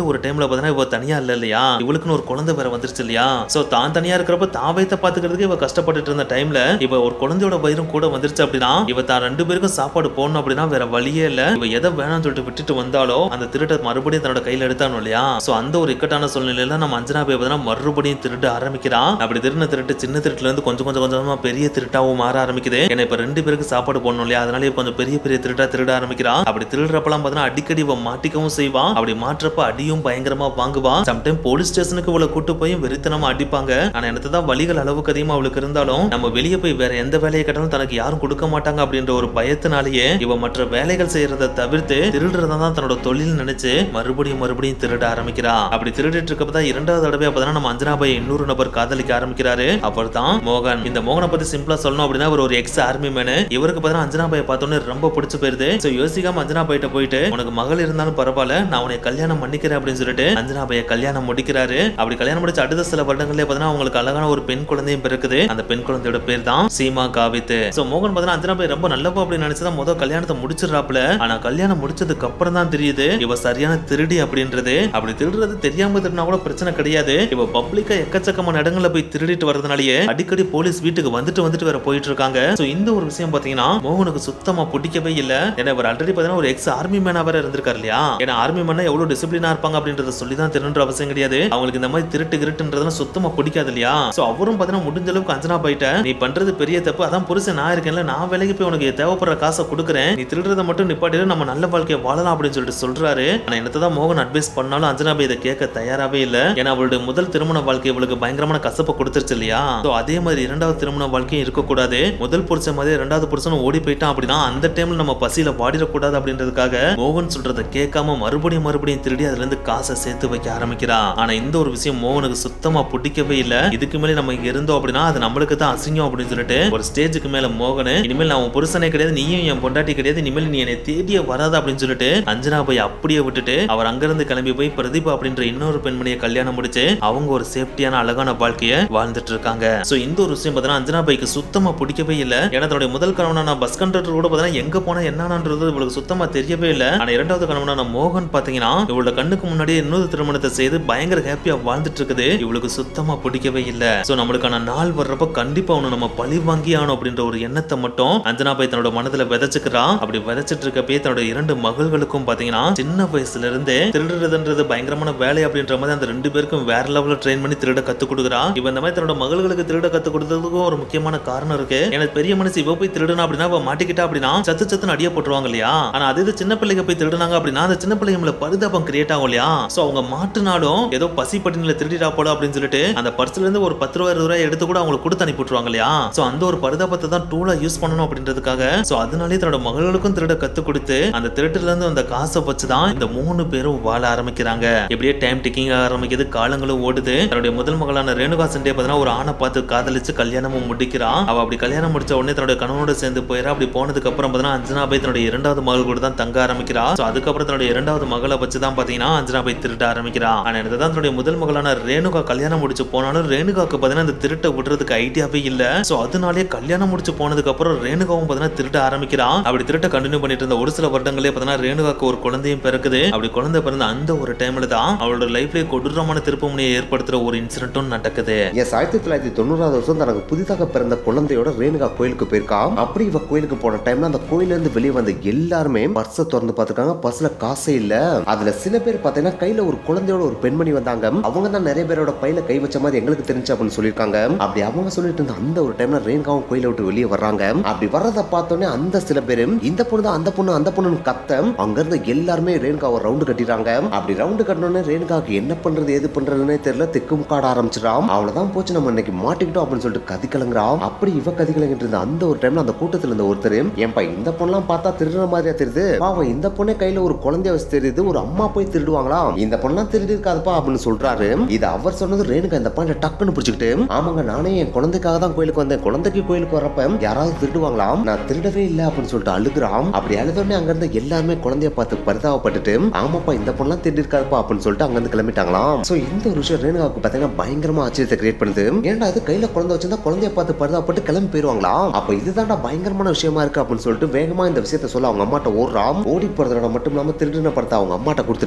ஒரு டைம்ல பார்த்தீங்கன்னா இவ தனியா இல்ல இல்லையா இவளுக்குன்னு ஒரு குழந்தை வேற வந்துருச்சு இல்லையா சோ தான் தனியா இருக்கிறப்ப தாவைத்த பாத்துக்கிறதுக்கு இவ கஷ்டப்பட்டுட்டு இருந்த டைம்ல இவ ஒரு குழந்தையோட வயிறும் கூட வந்துருச்சு அப்படின்னா இவ தான் ரெண்டு பேருக்கும் சாப்பாடு போடணும் அப்படின்னா வேற வழியே இல்ல இவ எதை வேணாம்னு சொல்லிட்டு விட்டுட்டு வந்தாலோ அந்த திருட்டை மறுபடியும் தன்னோட கையில எடுத்தானோ இல்லையா சோ அந்த ஒரு இக்கட்டான சூழ்நிலையில நம்ம அஞ்சனா போய் பார்த்தீங்கன்னா மறுபடியும் திருட ஆரம்பிக்கிறான் அப்படி திருடின திருட்டு சின்ன திருட்டுல இருந்து கொஞ்சம் கொஞ்சம் கொஞ்சமா பெரிய திருட்டாவும் மாற ஆரம்பிக்குது ஏன்னா இப்ப ரெண்டு பேருக்கு சாப்பாடு போடணும் இல்லையா அதனால இப்ப கொஞ்சம் பெரிய பெரிய திருட்டா திருட ஆரம்பிக்கிறான் அப்படி திருடுறப்பெல்லாம் பார்த்தீங்கன்னா அடிக்கடி இவ மாட்டிக்கவும் செய்வான் அப்படி மாற்றப்ப அடியும் பயங்கரமா வாங்குவான் சம்டைம் போலீஸ் ஸ்டேஷனுக்கு இவளை கூட்டு போய் வெறித்தனமா அடிப்பாங்க ஆனா எனக்கு தான் வழிகள் அளவுக்கு அதிகமா அவளுக்கு இருந்தாலும் நம்ம வெளியே போய் வேற எந்த வேலையை கேட்டாலும் தனக்கு யாரும் கொடுக்க மாட்டாங்க அப்படின்ற ஒரு பயத்தினாலேயே இவ மற்ற வேலைகள் செய்யறத தவிர்த்து திருடுறதா தான் தன்னோட தொழில் நினைச்சு மறுபடியும் மறுபடியும் திருட ஆரம்பிக்கிறா அப்படி திருடிட்டு இருக்கப்பதான் இரண்டாவது தடவை அப்பதான் நம்ம அஞ்சனாபாய் இன்னொரு நபர் காதலிக்க ஆரம்பிக்கிறாரு அவர் தான் மோகன் இந்த மோகனை பத்தி சிம்பிளா சொல்லணும் அப்படின்னா அவர் ஒரு எக்ஸ் ஆர்மி மேனு இவருக்கு பார்த்தா அஞ்சனாபாயை பார்த்தோன்னே ரொம்ப பிடிச்சு போயிருது சோ யோசிக்காம அஞ்சனாபாயிட்ட போயிட்டு உனக்கு மகள் இருந்தாலும் பரவாயில்ல நான் உன்னை கல்யாணம் பண்ணிக்கிறேன் அப்படின்னு சொல்லிட்டு அஞ்சனாபாயை கல்யாணம் முடிக்கிறாரு அப்படி கல்யாணம் முடிச்ச அடுத்த சில வருடங்களே பார்த்தீங்கன்னா அவங்களுக்கு அழகான ஒரு பெண் குழந்தையும் பிறக்குது அந்த பெண் குழந்தையோட பேர் தான் சீமா காவித் சோ மோகன் பார்த்தீங்கன்னா அஞ்சனாபாய் ரொம்ப நல்லவா அப்படின்னு நினைச்சுதான் முதல் கல்யாணத்தை முடிச்சிடறாப்புல ஆனா கல்யாணம் முடிச்சதுக்கு அப்புறம் தான் தெரியுது இவ சரியான திருடி அப்படின்றது அப்படி திருடுறது தெரியாம திருடினா கூட பிரச்சனை கிடையாது இவ பப்ளிக்கா எக்கச்சக்கமான இடங்கள்ல போய் திருடிட்டு வரதுனாலயே அடிக்கடி போலீஸ் வீட்டுக்கு வந்துட்டு வந்துட்டு வேற போயிட்டு இருக்காங்க சோ இந்த ஒரு விஷயம் பாத்தீங்கன்னா மோகனுக்கு சுத்தமா பிடிக்கவே இல்ல ஏன்னா இவர் ஆல்ரெடி பாத்தீங்கன்னா ஒரு எக்ஸ் ஆர்மி மேனா வேற இருந்திருக்காரு இல்லையா ஏன்னா ஆர்மி மேனா எவ்வளவு டிசிப்ளினா இருப்பாங்க அப்படின்றத சொல்லி தான் திருன்ற அவசியம் கிடையாது அவங்களுக்கு இந்த மாதிரி திருட்டு கிருட்டுன்றதுலாம் சுத்தமா பிடிக்காது இல்லையா சோ அவரும் பாத்தீங்கன்னா முடிஞ்ச அளவுக்கு அஞ்சனா போயிட்ட நீ பண்றது பெரிய தப்பு அதான் புருஷன் நான் இருக்கேன்ல நான் வேலைக்கு போய் உனக்கு தேவைப்படுற காசை கொடுக்குறேன் நீ திருடுறத மட்டும் நிப்பாட்டிட்டு நம்ம நல்ல வாழ்க்கையை வாழலாம் அப்படின்னு சொல்லிட்டு சொல்றாரு ஆனா என்னதான் மோகன் அட்வைஸ் பண்ணாலும் அஞ்சனா போய் இதை கேட்க தயாராவே இல்ல ஏன்னா அவளுடைய முதல் திருமண வாழ்க்கை இவளுக்கு பயங்கரமான கசப்பை கொடுத்துருச்சு இல்லையா சோ அதே மாதிரி இரண்டாவது திருமண வாழ்க்கையும் இருக்கக்கூடாது முதல் புருஷன் மாதிரி இரண்டாவது புருஷனும் ஓடி போயிட்டான் அப்படின்னா அந்த டைம்ல நம்ம பசியில வாடிடக்கூடாது அப்படின்றதுக்காக மோகன் சொல்றதை கேட்காம மறுபடியும் மறுபடியும் திருடி அதுல இருந்து காசை சேர்த்து வைக்க ஆரம்பிக்கிறான் ஆனா இந்த ஒரு விஷயம் மோகனுக்கு சுத்தமா பிடிக்கவே இல்ல இதுக்கு மேலே நம்ம இங்க இருந்தோம் அப்படின்னா அது நம்மளுக்கு தான் அசிங்கம் அப்படின்னு சொல்லிட்டு ஒரு ஸ்டேஜுக்கு மேல மோகன் இனிமேல் நான் உன் புருஷனே கிடையாது நீயும் என் பொண்டாட்டி கிடையாது இனிமேல் நீ என்னை தேடிய வராத அப்படின்னு சொல்லிட்டு அஞ்சனா போய் அப்படியே விட்டுட்டு அவர் அங்கிருந்து கிளம்பி போய் பிரதீபா அப்படின்ற இன்னொரு பெண்மணியை கல்யாணம் முடிச்சு அவங்க ஒரு சேஃப்டியான அழகான வாழ்க்கைய வாழ்ந்துட்டு இருக்காங்க சோ இந்த ஒரு விஷயம் பார்த்தீங்கன்னா அஞ்சனா பைக்கு சுத்தமா பிடிக்கவே இல்ல ஏன்னா தன்னுடைய முதல் கணவனான பஸ் கண்டக்டர் கூட பார்த்தீங்கன்னா எங்க போனா என்னன்றது இவளுக்கு சுத்தமா தெரியவே இல்ல ஆனா இரண்டாவது கணவனான மோகன் பாத்தீங்கன்னா இவளோட கண்ணுக்கு முன்னாடியே இன்னொரு திருமணத்தை செய்து பயங்கர ஹாப்பியா வாழ்ந்துட்டு இருக்குது இவளுக்கு சுத்தமா பிடிக்கவே இல்ல சோ நம்மளுக்கான நாள் வர்றப்ப கண்டிப்பா அவனு நம்ம பழி வாங்கி ஆகணும் அப்படின்ற ஒரு எண்ணத்தை மட்டும் அஞ்சனா பை தன்னோட மனதுல விதைச்சுக்கிறான் அப்படி விதைச்சிட்டு இருக்கப்பே தன்னோட இரண்டு மகள்களுக்கும் பாத்தீங்கன்னா சின்ன வயசுல இருந்தே திருடுறதுன்றது பயங்கரமான வேலை அப்படின்ற மாதிரி அந்த ரெண்டு பேருக்கும் வேற லெவல்ல ட்ரெயின் பண்ணி திருட கத்து கொடுக்குறான் இவன் இந்த மாதிரி தன்னோட மகள்களுக்கு திருட கத்து கொடுத்ததுக்கும் ஒரு முக்கியமான காரணம் இருக்கு எனக்கு பெரிய மனுஷன் இவ போய் திருடுனா அப்படின்னா அவ மாட்டிக்கிட்டா அப்படின்னா சத்து சத்துன்னு அடிய போட்டுருவாங்க இல்லையா ஆனா அதே இது சின்ன பிள்ளைங்க போய் திருடுனாங்க அப்படின்னா அந்த சின்ன பிள்ளைங்க பரிதாபம் கிரியேட் ஆகும் இல்லையா சோ அவங்க மாட்டுனாலும் ஏதோ பசி பட்டினில திருடிடா போல அப்படின்னு சொல்லிட்டு அந்த பர்ஸ்ல இருந்து ஒரு பத்து ரூபாய் இருபது ரூபாய் எடுத்து கூட அவங்களுக்கு கொடுத்து அனுப்பி விட்டுருவாங்க இல்லையா சோ அந்த ஒரு பரிதாபத்தை தான் டூலா யூஸ் பண்ணணும் அப்படின்றதுக்காக சோ அதனாலே தன்னோட மகள்களுக்கும் திருட கத்து கொடுத்து அந்த திருட்டுல இருந்து அந்த காசை வச்சுதான் இந்த மூணு பேரும் வாழ ஆரம்பிக்கிறாங்க இப்படியே டைம் டிக்கிங் ஆரம்பிக்குது காலங்களும் ஓடுது தன்னுடைய முதல் மகளான ரேணுகா சண்டே பார்த்தீங்கன்னா ஒரு ஆணை பார்த்து காதலிச்சு கல்யாணமும் முடிக்கிறான் அவ அப்படி கல்யாணம் முடிச்ச உடனே தன்னுடைய கணவனோட சேர்ந்து போயிடா அப்படி போனதுக்கு அப்புறம் பார்த்தீங்கன்னா அஞ்சனாபாய் தன்னுடைய இரண்டாவது மகள் கூட தான் தங்க ஆரம்பிக்கிறா சோ அதுக்கப்புறம் தன்னுடைய இரண்டாவது மகளை வச்சு தான் பாத்தீங்கன்னா அஞ்சனாபாய் திருட ஆரம்பிக்கிறா ஆனா எனக்கு தான் தன்னுடைய முதல் மகளான ரேணுகா கல்யாணம் முடிச்சு போனாலும் ரேணுகாக்கு பார்த்தீங்கன்னா இந்த திருட்டை விடுறதுக்கு ஐடியாவே இல்ல சோ அதனாலே கல்யாணம் முடிச்சு போனதுக்கு அப்புறம் ரேணுகாவும் பார்த்தீங்கன்னா திருட்ட ஆரம்பிக்கிறான் அப்படி திருட்ட கண்டினியூ பண்ணிட்டு இருந்த ஒரு சில வருடங்களே பார்த்தீங்கன்னா ரேணுகாக்கு ஒரு குழந்தையும் பிறக்குது அப்படி குழந்தை பிறந்த அந்த ஒரு டைம்ல தான் அவளோட லைஃப்ல கொடூரமான திருப்பமுனையை ஏற்படுத்துற ஒரு இன்சிடென்ட்டும் நடக்குது எஸ் ஆயிரத்தி தொள்ளாயிரத்தி தொண்ணூறாவது வருஷம் தனக்கு புதிதாக பிறந்த குழந்தையோட ரேணுகா கோயிலுக்கு போயிருக்கா அப்படி இவ கோயிலுக்கு போன டைம்ல அந்த கோயில இருந்து வெளியே வந்த எல்லாருமே பர்ஸ திறந்து பார்த்திருக்காங்க பர்ஸ்ல காசே இல்ல அதுல சில பேர் பாத்தீங்கன்னா கையில ஒரு குழந்தையோட ஒரு பெண்மணி வந்தாங்க அவங்க தான் நிறைய பேரோட பையில கை வச்ச மாதிரி எங்களுக்கு தெரிஞ்சு அப்படின்னு சொல்லியிருக்காங்க அப்படி அவங்க சொல்லிட்டு இருந்த அந்த ஒரு டைம்ல ரேணுகாவும் கோயிலை விட்டு வெளியே வர்றாங்க அப்படி வர்றத பார்த்தோன்னே அந்த சில பேரும் இந்த பொண்ணு தான் அந்த பொண்ணு அந்த பொண்ணுன்னு கத்த அங்க இருந்து எல்லாருமே ரேணுகாவை ரவுண்டு கட்டிடுறாங்க அப்படி ரவுண்டு கட்டினோடனே ரேணுகாவுக்கு என்ன பண்றது எது பண்றதுன்னே தெரியல திக்குமுக்காட ஆரம்பிச்சிடாம் அவ்வளவுதான் போச்சு நம்ம இன்னைக்கு மாட்டிக்கிட்டோம் அப்படின்னு சொல்லிட்டு கதி கலங்குறான் அப்படி இவ கதி கலங்கிட்டு இருந்த அந்த ஒரு டைம்ல அந்த கூட்டத்துல இருந்த ஒருத்தர் ஏன்பா இந்த பொண்ணெல்லாம் பார்த்தா திருடுற மாதிரியா தெரியுது பாவம் இந்த பொண்ணே கையில ஒரு குழந்தைய வச்சு தெரியுது ஒரு அம்மா போய் திருடுவாங்களா இந்த பொண்ணெல்லாம் திருடி இருக்காதுப்பா அப்படின்னு சொல்றாரு இது அவர் சொன்னது ரேணுகா இந்த பாயிண்ட் டக்குன்னு பிடிச்சிக்கிட்டு ஆமாங்க நானே என் குழந்தைக்காக தான் கோயிலுக்கு வந்தேன் குழந்தைக்கு கோயிலுக்கு வரப்ப யாராவது திருடுவாங்களாம் நான் திருடவே இல்லை அப்படின்னு சொல்லிட்டு அழுகுறான் அப்படி அழுதோடனே அங்க இருந்து எல்லாருமே குழந்தைய பார்த்து பரிதாபப்பட்டுட்டு ஆமாப்பா இந்த பொண்ணெல்லாம் திருடி இருக்காதுப்பா அப்படின்னு சொல்லிட்டு அங்க இருந்து கிளம்பிட்டாங்களாம் சோ இந்த ஒரு விஷயம் ரேணுகாவுக்கு பாத்தீங்கன்னா பயங்கரமா ஆச்சரியத்தை கிரியேட் பண்ணுது ஏன்டா அது கையில குழந்தை வச்சிருந்தா குழந்தைய பார்த்து பரிதாபப்பட்டு கிளம்பி போயிருவாங்களா அப்ப இதுதான்டா பயங்கரமான விஷயமா இருக்கு அப்படின்னு சொல்லிட்டு வேகமா இந்த விஷயத்த சொல்ல அவங்க அம்மாட்ட ஓடுறான் ஓடி போறதோட மட்டும் இல்லாம திருடின படத்தை அவங்க அம்மாட்ட கொடுத்துட்டு அம்மா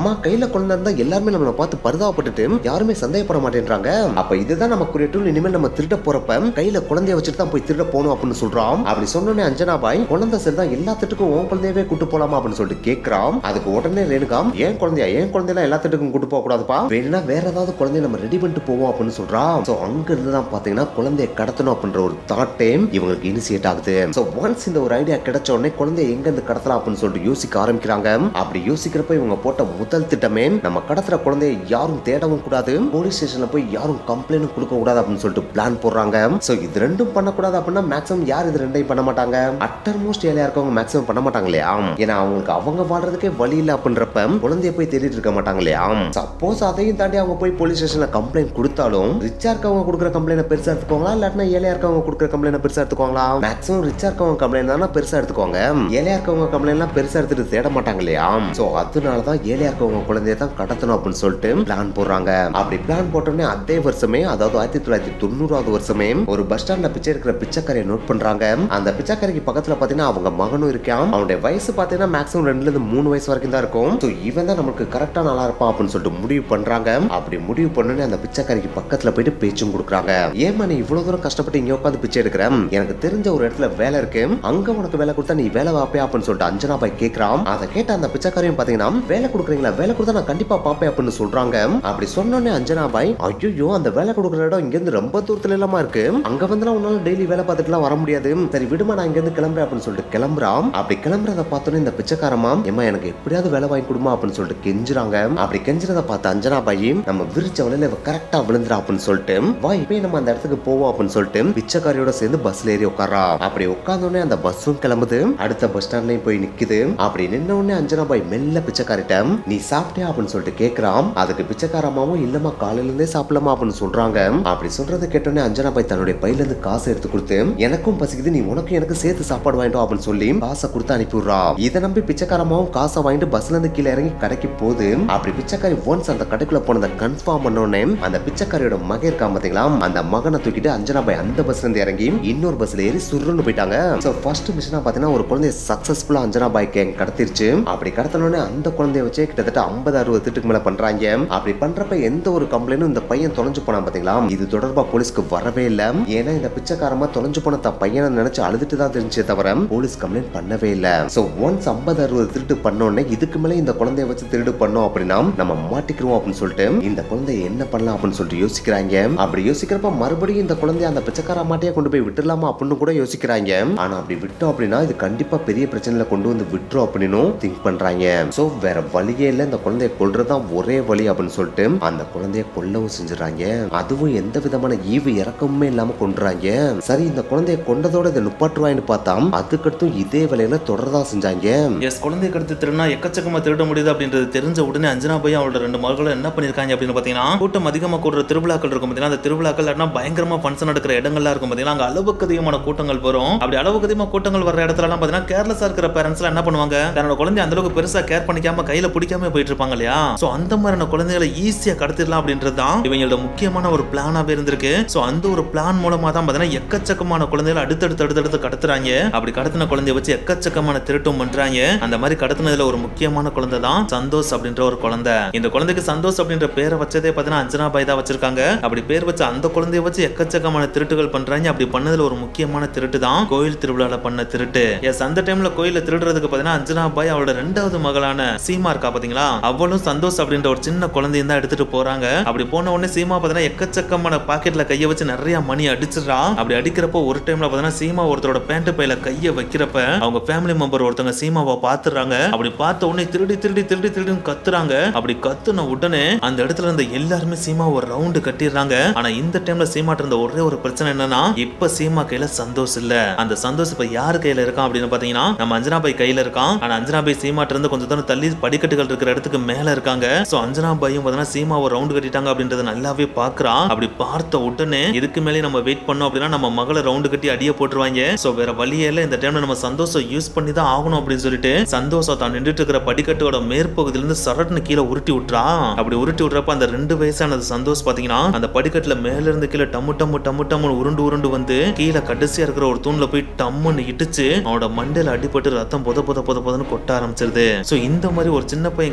ஆமா கையில குழந்தை இருந்தா எல்லாருமே நம்மளை பார்த்து பரிதாபப்பட்டுட்டு யாருமே சந்தேகப்பட மாட்டேன்றாங்க அப்ப இதுதான் நமக்கு டூல் இனிமேல் நம்ம திருட போறப்ப கையில குழந்தைய வச்சுட்டு தான் போய் திருட போகணும் அப்படின்னு சொல்றான் அப்படி சொன்னோடனே அஞ்சனா பாய் குழந்தை சரி தான் எல்லாத்துக்கும் உன் குழந்தையவே கூட்டு போலாமா அப்படின்னு சொல்லிட்டு கேக்குறான் அதுக்கு உடனே ரேணுகா ஏன் குழந்தையா ஏன் குழந்தையெல்லாம் எல்லாத்துக்கும் கூட்டு போக கூடாதுப்பா வேணும்னா வேற ஏதாவது குழந்தைய நம்ம ரெடி பண்ணிட்டு போவோம் அப்படின்னு சொல்றான் சோ அங்க இருந்து தான் பாத்தீங்கன்னா குழந்தைய கடத்தணும் அப்படின்ற ஒரு தாட்டே இவங்களுக்கு இனிஷியேட் ஆகுது சோ ஒன்ஸ் இந்த ஒரு ஐடியா கிடைச்ச உடனே குழந்தைய எங்க இருந்து கடத்தலாம் அப்படின்னு சொல்லிட்டு யோசிக்க ஆரம்பிக்கிறாங்க அப்படி யோசிக்கிறப்ப இவங்க போட்ட முதல் திட்டமே நம்ம கடத்துற குழந்தைய யாரும் தேடவும் கூடாது போலீஸ் ஸ்டேஷன்ல போய் யாரும் கம்ப்ளைண்ட் கொடுக்க கூடாது அப்படின்னு சொல்லிட்டு பிளான் போடுறாங்க சோ இது ரெண்டும் பண்ணக்கூடாது அப்படின்னா மேக்ஸிமம் யார் இது ரெண்டையும் பண்ண மாட்டாங்க அட்டர் மோஸ்ட் ஏழையா இருக்கவங்க மேக்ஸிமம் பண்ண மாட்டாங்க இல்லையா ஏன்னா அவங்களுக்கு அவங்க வாழ்றதுக்கே வழி இல்ல அப்படின்றப்ப குழந்தைய போய் தேடிட்டு இருக்க மாட்டாங்க இல்லையா சப்போஸ் அதையும் தாண்டி அவங்க போய் போலீஸ் ஸ்டேஷன்ல கம்ப்ளைண்ட் கொடுத்தாலும் ரிச்சா இருக்கவங்க கொடுக்குற கம்ப்ளைண்ட் பெருசா எடுத்துக்கோங்களா இல்லாட்டினா ஏழையா இருக்கவங்க கொடுக்குற கம்ப்ளைண்ட் பெருசா எடுத்துக்கோங்களா மேக்ஸிமம் ரிச்சா இருக்கவங்க கம்ப்ளைண்ட் தானே பெருசா எடுத்துக்கோங்க ஏழையா இருக்கவங்க கம்ப்ளைண்ட்லாம் பெருசா எடுத்துட்டு தேட மாட்டாங்க இல்லையா சோ அதனால தான் ஏழையா இருக்கவங்க குழந்தைய தான் கடத்தணும் அப்படின்னு சொல்லிட்டு பிளான் போடுறாங்க அப்படி பிளான் போட்டோன்னே அதே வருஷமே அதாவது ஆயிரத்தி தொள்ளாயிரத்தி தொண்ணூறாவது வருஷமே ஒரு பஸ் ஸ்டாண்ட்ல பிச்சை எடுக்கிற பிச்சைக்காரியை நோட் பண்றாங்க அந்த பிச்சைக்காரிக்கு பக்கத்துல பாத்தீங்கன்னா அவங்க மகனும் இருக்கான் அவனுடைய வயசு பாத்தீங்கன்னா மேக்ஸிமம் ரெண்டுல இருந்து மூணு வயசு வரைக்கும் தான் இருக்கும் சோ இவன் தான் நமக்கு கரெக்டா நல்லா இருப்பான் அப்படின்னு சொல்லிட்டு முடிவு பண்றாங்க அப்படி முடிவு பண்ணோன்னே அந்த பிச்சைக்காரிக்கு பக்கத்துல போயிட்டு பேச்சும் கொடுக்குறாங்க ஏமா நீ இவ்வளவு தூரம் கஷ்டப்பட்டு இங்க உட்காந்து பிச்சை எடுக்கிற எனக்கு தெரிஞ்ச ஒரு இடத்துல வேலை இருக்கு அங்க உனக்கு வேலை கொடுத்தா நீ வேலை வாப்பே அப்படின்னு சொல்லிட்டு அஞ்சனா பாய் கேக்குறான் அதை கேட்ட அந்த பிச்சைக்காரியும் பாத்தீங்கன்னா வேலை கொடுக்குறீங்களா வேலை கொடுத்தா நான் கண்டிப்பா பாப்பேன் அப்படின்னு சொல்றாங்க அப்படி சொன்னோன்னே அஞ்சனா பாய் ஐயோ அந்த வேலை கொடுக்குற இடம் இங்க இருந்து ரொம்ப தூரத்துல இல்லாம இருக்கு அங்க வந்துலாம் உன்னால டெய்லி வேலை பார்த்துட்டுலாம் வர முடியாது சரி விடுமா நான் இங்க இருந்து கிளம்புறேன் அப்படின்னு சொல்லிட்டு கிளம்புறான் அப்படி கிளம்புறத பார்த்தோன்னே இந்த பிச்சைக்காரமா ஏமா எனக்கு எப்படியாவது வேலை வாங்கி கொடுமா அப்படின்னு சொல்லிட்டு கெஞ்சுறாங்க அப்படி கெஞ்சுறத பார்த்த அஞ்சனா பாய் நம்ம விரிச்ச வலையில இவ கரெக்டா விழுந்துறா அப்படின்னு சொல்லிட்டு வா இப்பயே நம்ம அந்த இடத்துக்கு போவோம் அப்படின்னு சொல்லிட்டு பிச்சைக்காரியோட சேர்ந்து பஸ்ல ஏறி உட்காரா அப்படி உட்கார்ந்தோடனே அந்த பஸ்ஸும் கிளம்புது அடுத்த பஸ் ஸ்டாண்ட்லயும் போய் நிக்குது அப்படி நின்ன உடனே அஞ்சனா பாய் மெல்ல பிச்சைக்காரிட்ட நீ சாப்பிட்டியா அப்படின்னு சொல்லிட்டு கேக்குறான் அதுக்கு பிச்சைக்காரமாவும் இல்லம்மா காலையில இருந்தே சாப்பிடலாமா அப்படின்னு சொல்றாங்க அப்படி சொல்றதை கேட்டோடனே அஞ்சனா பாய் தன்னுடைய பையில இருந்து காசை எடுத்து கொடுத்து எனக்கும் பசிக்குது நீ உனக்கும் எனக்கு சேர்த்து சாப்பாடு வாங்கிட்டோம் அப்படின்னு சொல்லி காசை கொடுத்து அனுப்பி விடுறா இதை நம்பி பிச்சைக்காரமாவும் காசை வாங்கிட்டு பஸ்ல இருந்து கீழே இறங்கி கடைக்கு போகுது அப்படி பிச்சைக்காரி ஒன்ஸ் அந்த கடைக்குள்ள போனதை கன்ஃபார்ம் பண்ணோடனே அந்த பிச்சைக்காரியோட மகன் இருக்கான் பாத்தீங்களா அந்த மகனை தூக்கிட்டு அஞ்சனா பாய் அந்த பஸ்ல இருந்து இறங்கி இன்னொரு பஸ்ல ஏறி சுருன்னு போயிட்டாங்க சோ ஃபர்ஸ்ட் மிஷனா பாத்தீங்கன்னா ஒரு குழந்தைய சக்சஸ்ஃபுல்லா அஞ்சனா பாய் கேங் கடத்திருச்சு அப்படி கடத்தனோடனே அந்த குழந்தைய வச்சே கிட்டத்தட்ட ஐம்பது அறுபது திட்டுக்கு மேல பண்றாங்க அப்படி பண்றப்ப எந்த ஒரு கம்ப்ளைண்டும் இந்த பையன் தொலைஞ்சு போனான் பாத்தீங்களா இது தொடர்பா போலீஸ்க்கு வரவே இல்ல ஏன்னா இந்த பிச்சைக்காரமா தொலைஞ்சு போன தன் பையனை நினைச்சு அழுதுட்டு தான் தெரிஞ்சே தவிர போலீஸ் கம்ப்ளைண்ட் பண்ணவே இல்ல சோ ஒன்ஸ் ஐம்பது அறுபது திருட்டு பண்ணோடனே இதுக்கு மேல இந்த குழந்தைய வச்சு திருடு பண்ணோம் அப்படின்னா நம்ம மாட்டிக்கிறோம் அப்படின்னு சொல்லிட்டு இந்த குழந்தைய என்ன பண்ணலாம் அப்படின்னு சொல்லிட்டு யோசிக்கிறாங்க அப்படி யோசிக்கிறப்ப மறுபடியும் இந்த குழந்தைய அந்த பிச்சைக்கார மாட்டையே கொண்டு போய் விட்டுலாமா அப்படின்னு கூட யோசிக்கிறாங்க ஆனா அப்படி விட்டோம் அப்படின்னா இது கண்டிப்பா பெரிய பிரச்சனையில கொண்டு வந்து விட்டுரும் அப்படின்னு திங்க் பண்றாங்க சோ வேற வழியே இல்ல இந்த குழந்தைய கொல்றதுதான் ஒரே வழி அப்படின்னு சொல்லிட்டு அந்த குழந்தைய கொல்லவும் செஞ்சுறாங்க அதுவும் எந்த விதமான ஈவு இறக்கமுமே இல்லாம கொண்டுறாங்க சரி இந்த குழந்தைய கொண்டதோட இதை நுப்பாட்டுவாயின்னு பார்த்தா அதுக்கடுத்தும் இதே வேலையில தொடர்தான் செஞ்சாங்க எஸ் குழந்தைய கடத்தி திருடினா எக்கச்சக்கமா திருட முடியுது அப்படின்றது தெரிஞ்ச உடனே அஞ்சனா போய் அவளோட ரெண்டு மகளும் என்ன பண்ணிருக்காங்க அப்படின்னு பாத்தீங்கன்னா கூட்டம் அதிகமா கூடுற திருவிழாக்கள் இருக்கும் பாத்தீங்கன்னா அந்த திருவிழாக்கள் இல்லாட்டினா பயங்கரமா ஃபங்க்ஷன் நடக்கிற இடங்கள்லாம் இருக்கும் பாத்தீங்கன்னா அங்க அளவுக்கு அதிகமான கூட்டங்கள் வரும் அப்படி அளவுக்கு அதிகமா கூட்டங்கள் வர இடத்துல எல்லாம் பாத்தீங்கன்னா கேர்லெஸ்ஸா இருக்கிற பேரண்ட்ஸ் என்ன பண்ணுவாங்க தன்னோட குழந்தைய அந்த அளவுக்கு பெருசா கேர் பண்ணிக்காம கையில பிடிக்காம போயிட்டு இருப்பாங்க இல்லையா சோ அந்த மாதிரியான குழந்தைகளை ஈஸியா கடத்திடலாம் அப்படின்றது தான் இவங்களோட முக்கியமான ஒரு பிளானாவே இருந்திருக்கு சோ அந்த ஒரு பிளான் மூலமா தான் பாத்தீங்கன்னா எக்கச்சக்கமான குழந்தைகளை அடுத்தடுத்து அடுத்தடுத்து கடத்துறாங்க அப்படி கடத்தின குழந்தைய வச்சு எக்கச்சக்கமான திருட்டும் பண்றாங்க அந்த மாதிரி கடத்தினதுல ஒரு முக்கியமான குழந்தை தான் சந்தோஷ் அப்படின்ற ஒரு குழந்தை இந்த குழந்தைக்கு சந்தோஷ் அப்படின்ற பேரை வச்சதே பாத்தீங்கன்னா அஞ்சனா பாய் தான் வச்சிருக்காங்க அப்படி பேர் வச்ச அந்த குழந்தைய வச்சு எக்கச்சக்கமான திருட்டுகள் பண்றாங்க அப்படி பண்ணதுல ஒரு முக்கியமான திருட்டு தான் கோயில் திருவிழால பண்ண திருட்டு எஸ் அந்த டைம்ல கோயில திருடுறதுக்கு பாத்தீங்கன்னா அஞ்சனா பாய் அவளோட ரெண்டாவது மகளான சீமா இருக்கா பாத்தீங்களா அவளும் சந்தோஷ் அப்படின்ற ஒரு சின்ன குழந்தையும் தான் எடுத்துட்டு போறாங்க அப்படி போன உடனே சீமா பாத்தீங்கன்னா எக்கச்சக்கமான பாக்கெட்ல கைய வச்சு நிறைய மணி அடிச்சிடறா அப்படி அடிக்கிறப்போ ஒரு டைம்ல பாத்தீங்கன்னா சீமா ஒருத்தரோட பேண்ட் பையில கைய வைக்கிறப்ப அவங்க ஃபேமிலி மெம்பர் ஒருத்தவங்க சீமாவை பாத்துறாங்க அப்படி பார்த்த உடனே திருடி திருடி திருடி திருடின்னு கத்துறாங்க அப்படி கத்துன உடனே அந்த இடத்துல இருந்த எல்லாருமே சீமா ஒரு ரவுண்டு கட்டிடுறாங்க ஆனா இந்த டைம்ல சீமாட்ட இருந்த ஒரே ஒரு பிரச்சனை என்னன்னா இப்ப சீமா கையில சந்தோஷ் இல்ல அந்த சந்தோஷ் இப்ப யாரு கையில இருக்கான் அப்படின்னு பாத்தீங்கன்னா நம்ம அஞ்சனா பாய் கையில இருக்கான் ஆனா அஞ்சனா பாய் சீமாட்ட இருந்து கொஞ்சம் தூரம் தள்ளி படிக்கட்டுகள் இருக்கிற இடத்துக்கு மேல இருக்காங்க சோ அஞ்சனா பாயும் பாத்தீங்கன்னா சீமாவை ரவுண்டு கட்டிட்டாங்க அப்படின்றத நல்லாவே பாக்குறான் அப்படி பார்த்த உடனே இதுக்கு மேலே நம்ம வெயிட் பண்ணோம் அப்படின்னா நம்ம மகளை ரவுண்டு கட்டி அடிய போட்டுருவாங்க சோ வேற வழியே இல்ல இந்த டைம்ல நம்ம சந்தோஷம் யூஸ் பண்ணி தான் ஆகணும் அப்படின்னு சொல்லிட்டு சந்தோஷம் தான் நின்றுட்டு இருக்கிற படிக்கட்டோட மேற்பகுதியில இருந்து சரட்னு கீழே உருட்டி விட்டுறா அப்படி உருட்டி விட்றப்ப அந்த ரெண்டு வயசானது சந்தோஷ் பாத்தீங்கன்னா அந்த படிக்கட்டுல மேல இருந்து கீழே டம்மு டம்மு டம்மு டம்முன்னு உருண்டு உருண்டு வந்து கீழே கடைசியா இருக்கிற ஒரு தூண்ல போய் டம்முன்னு இடிச்சு அவனோட மண்டையில அடிபட்டு ரத்தம் பொத பொத பொத பொதன்னு கொட்ட ஆரம்பிச்சிருது சோ இந்த மாதிரி ஒரு சின்ன பையன்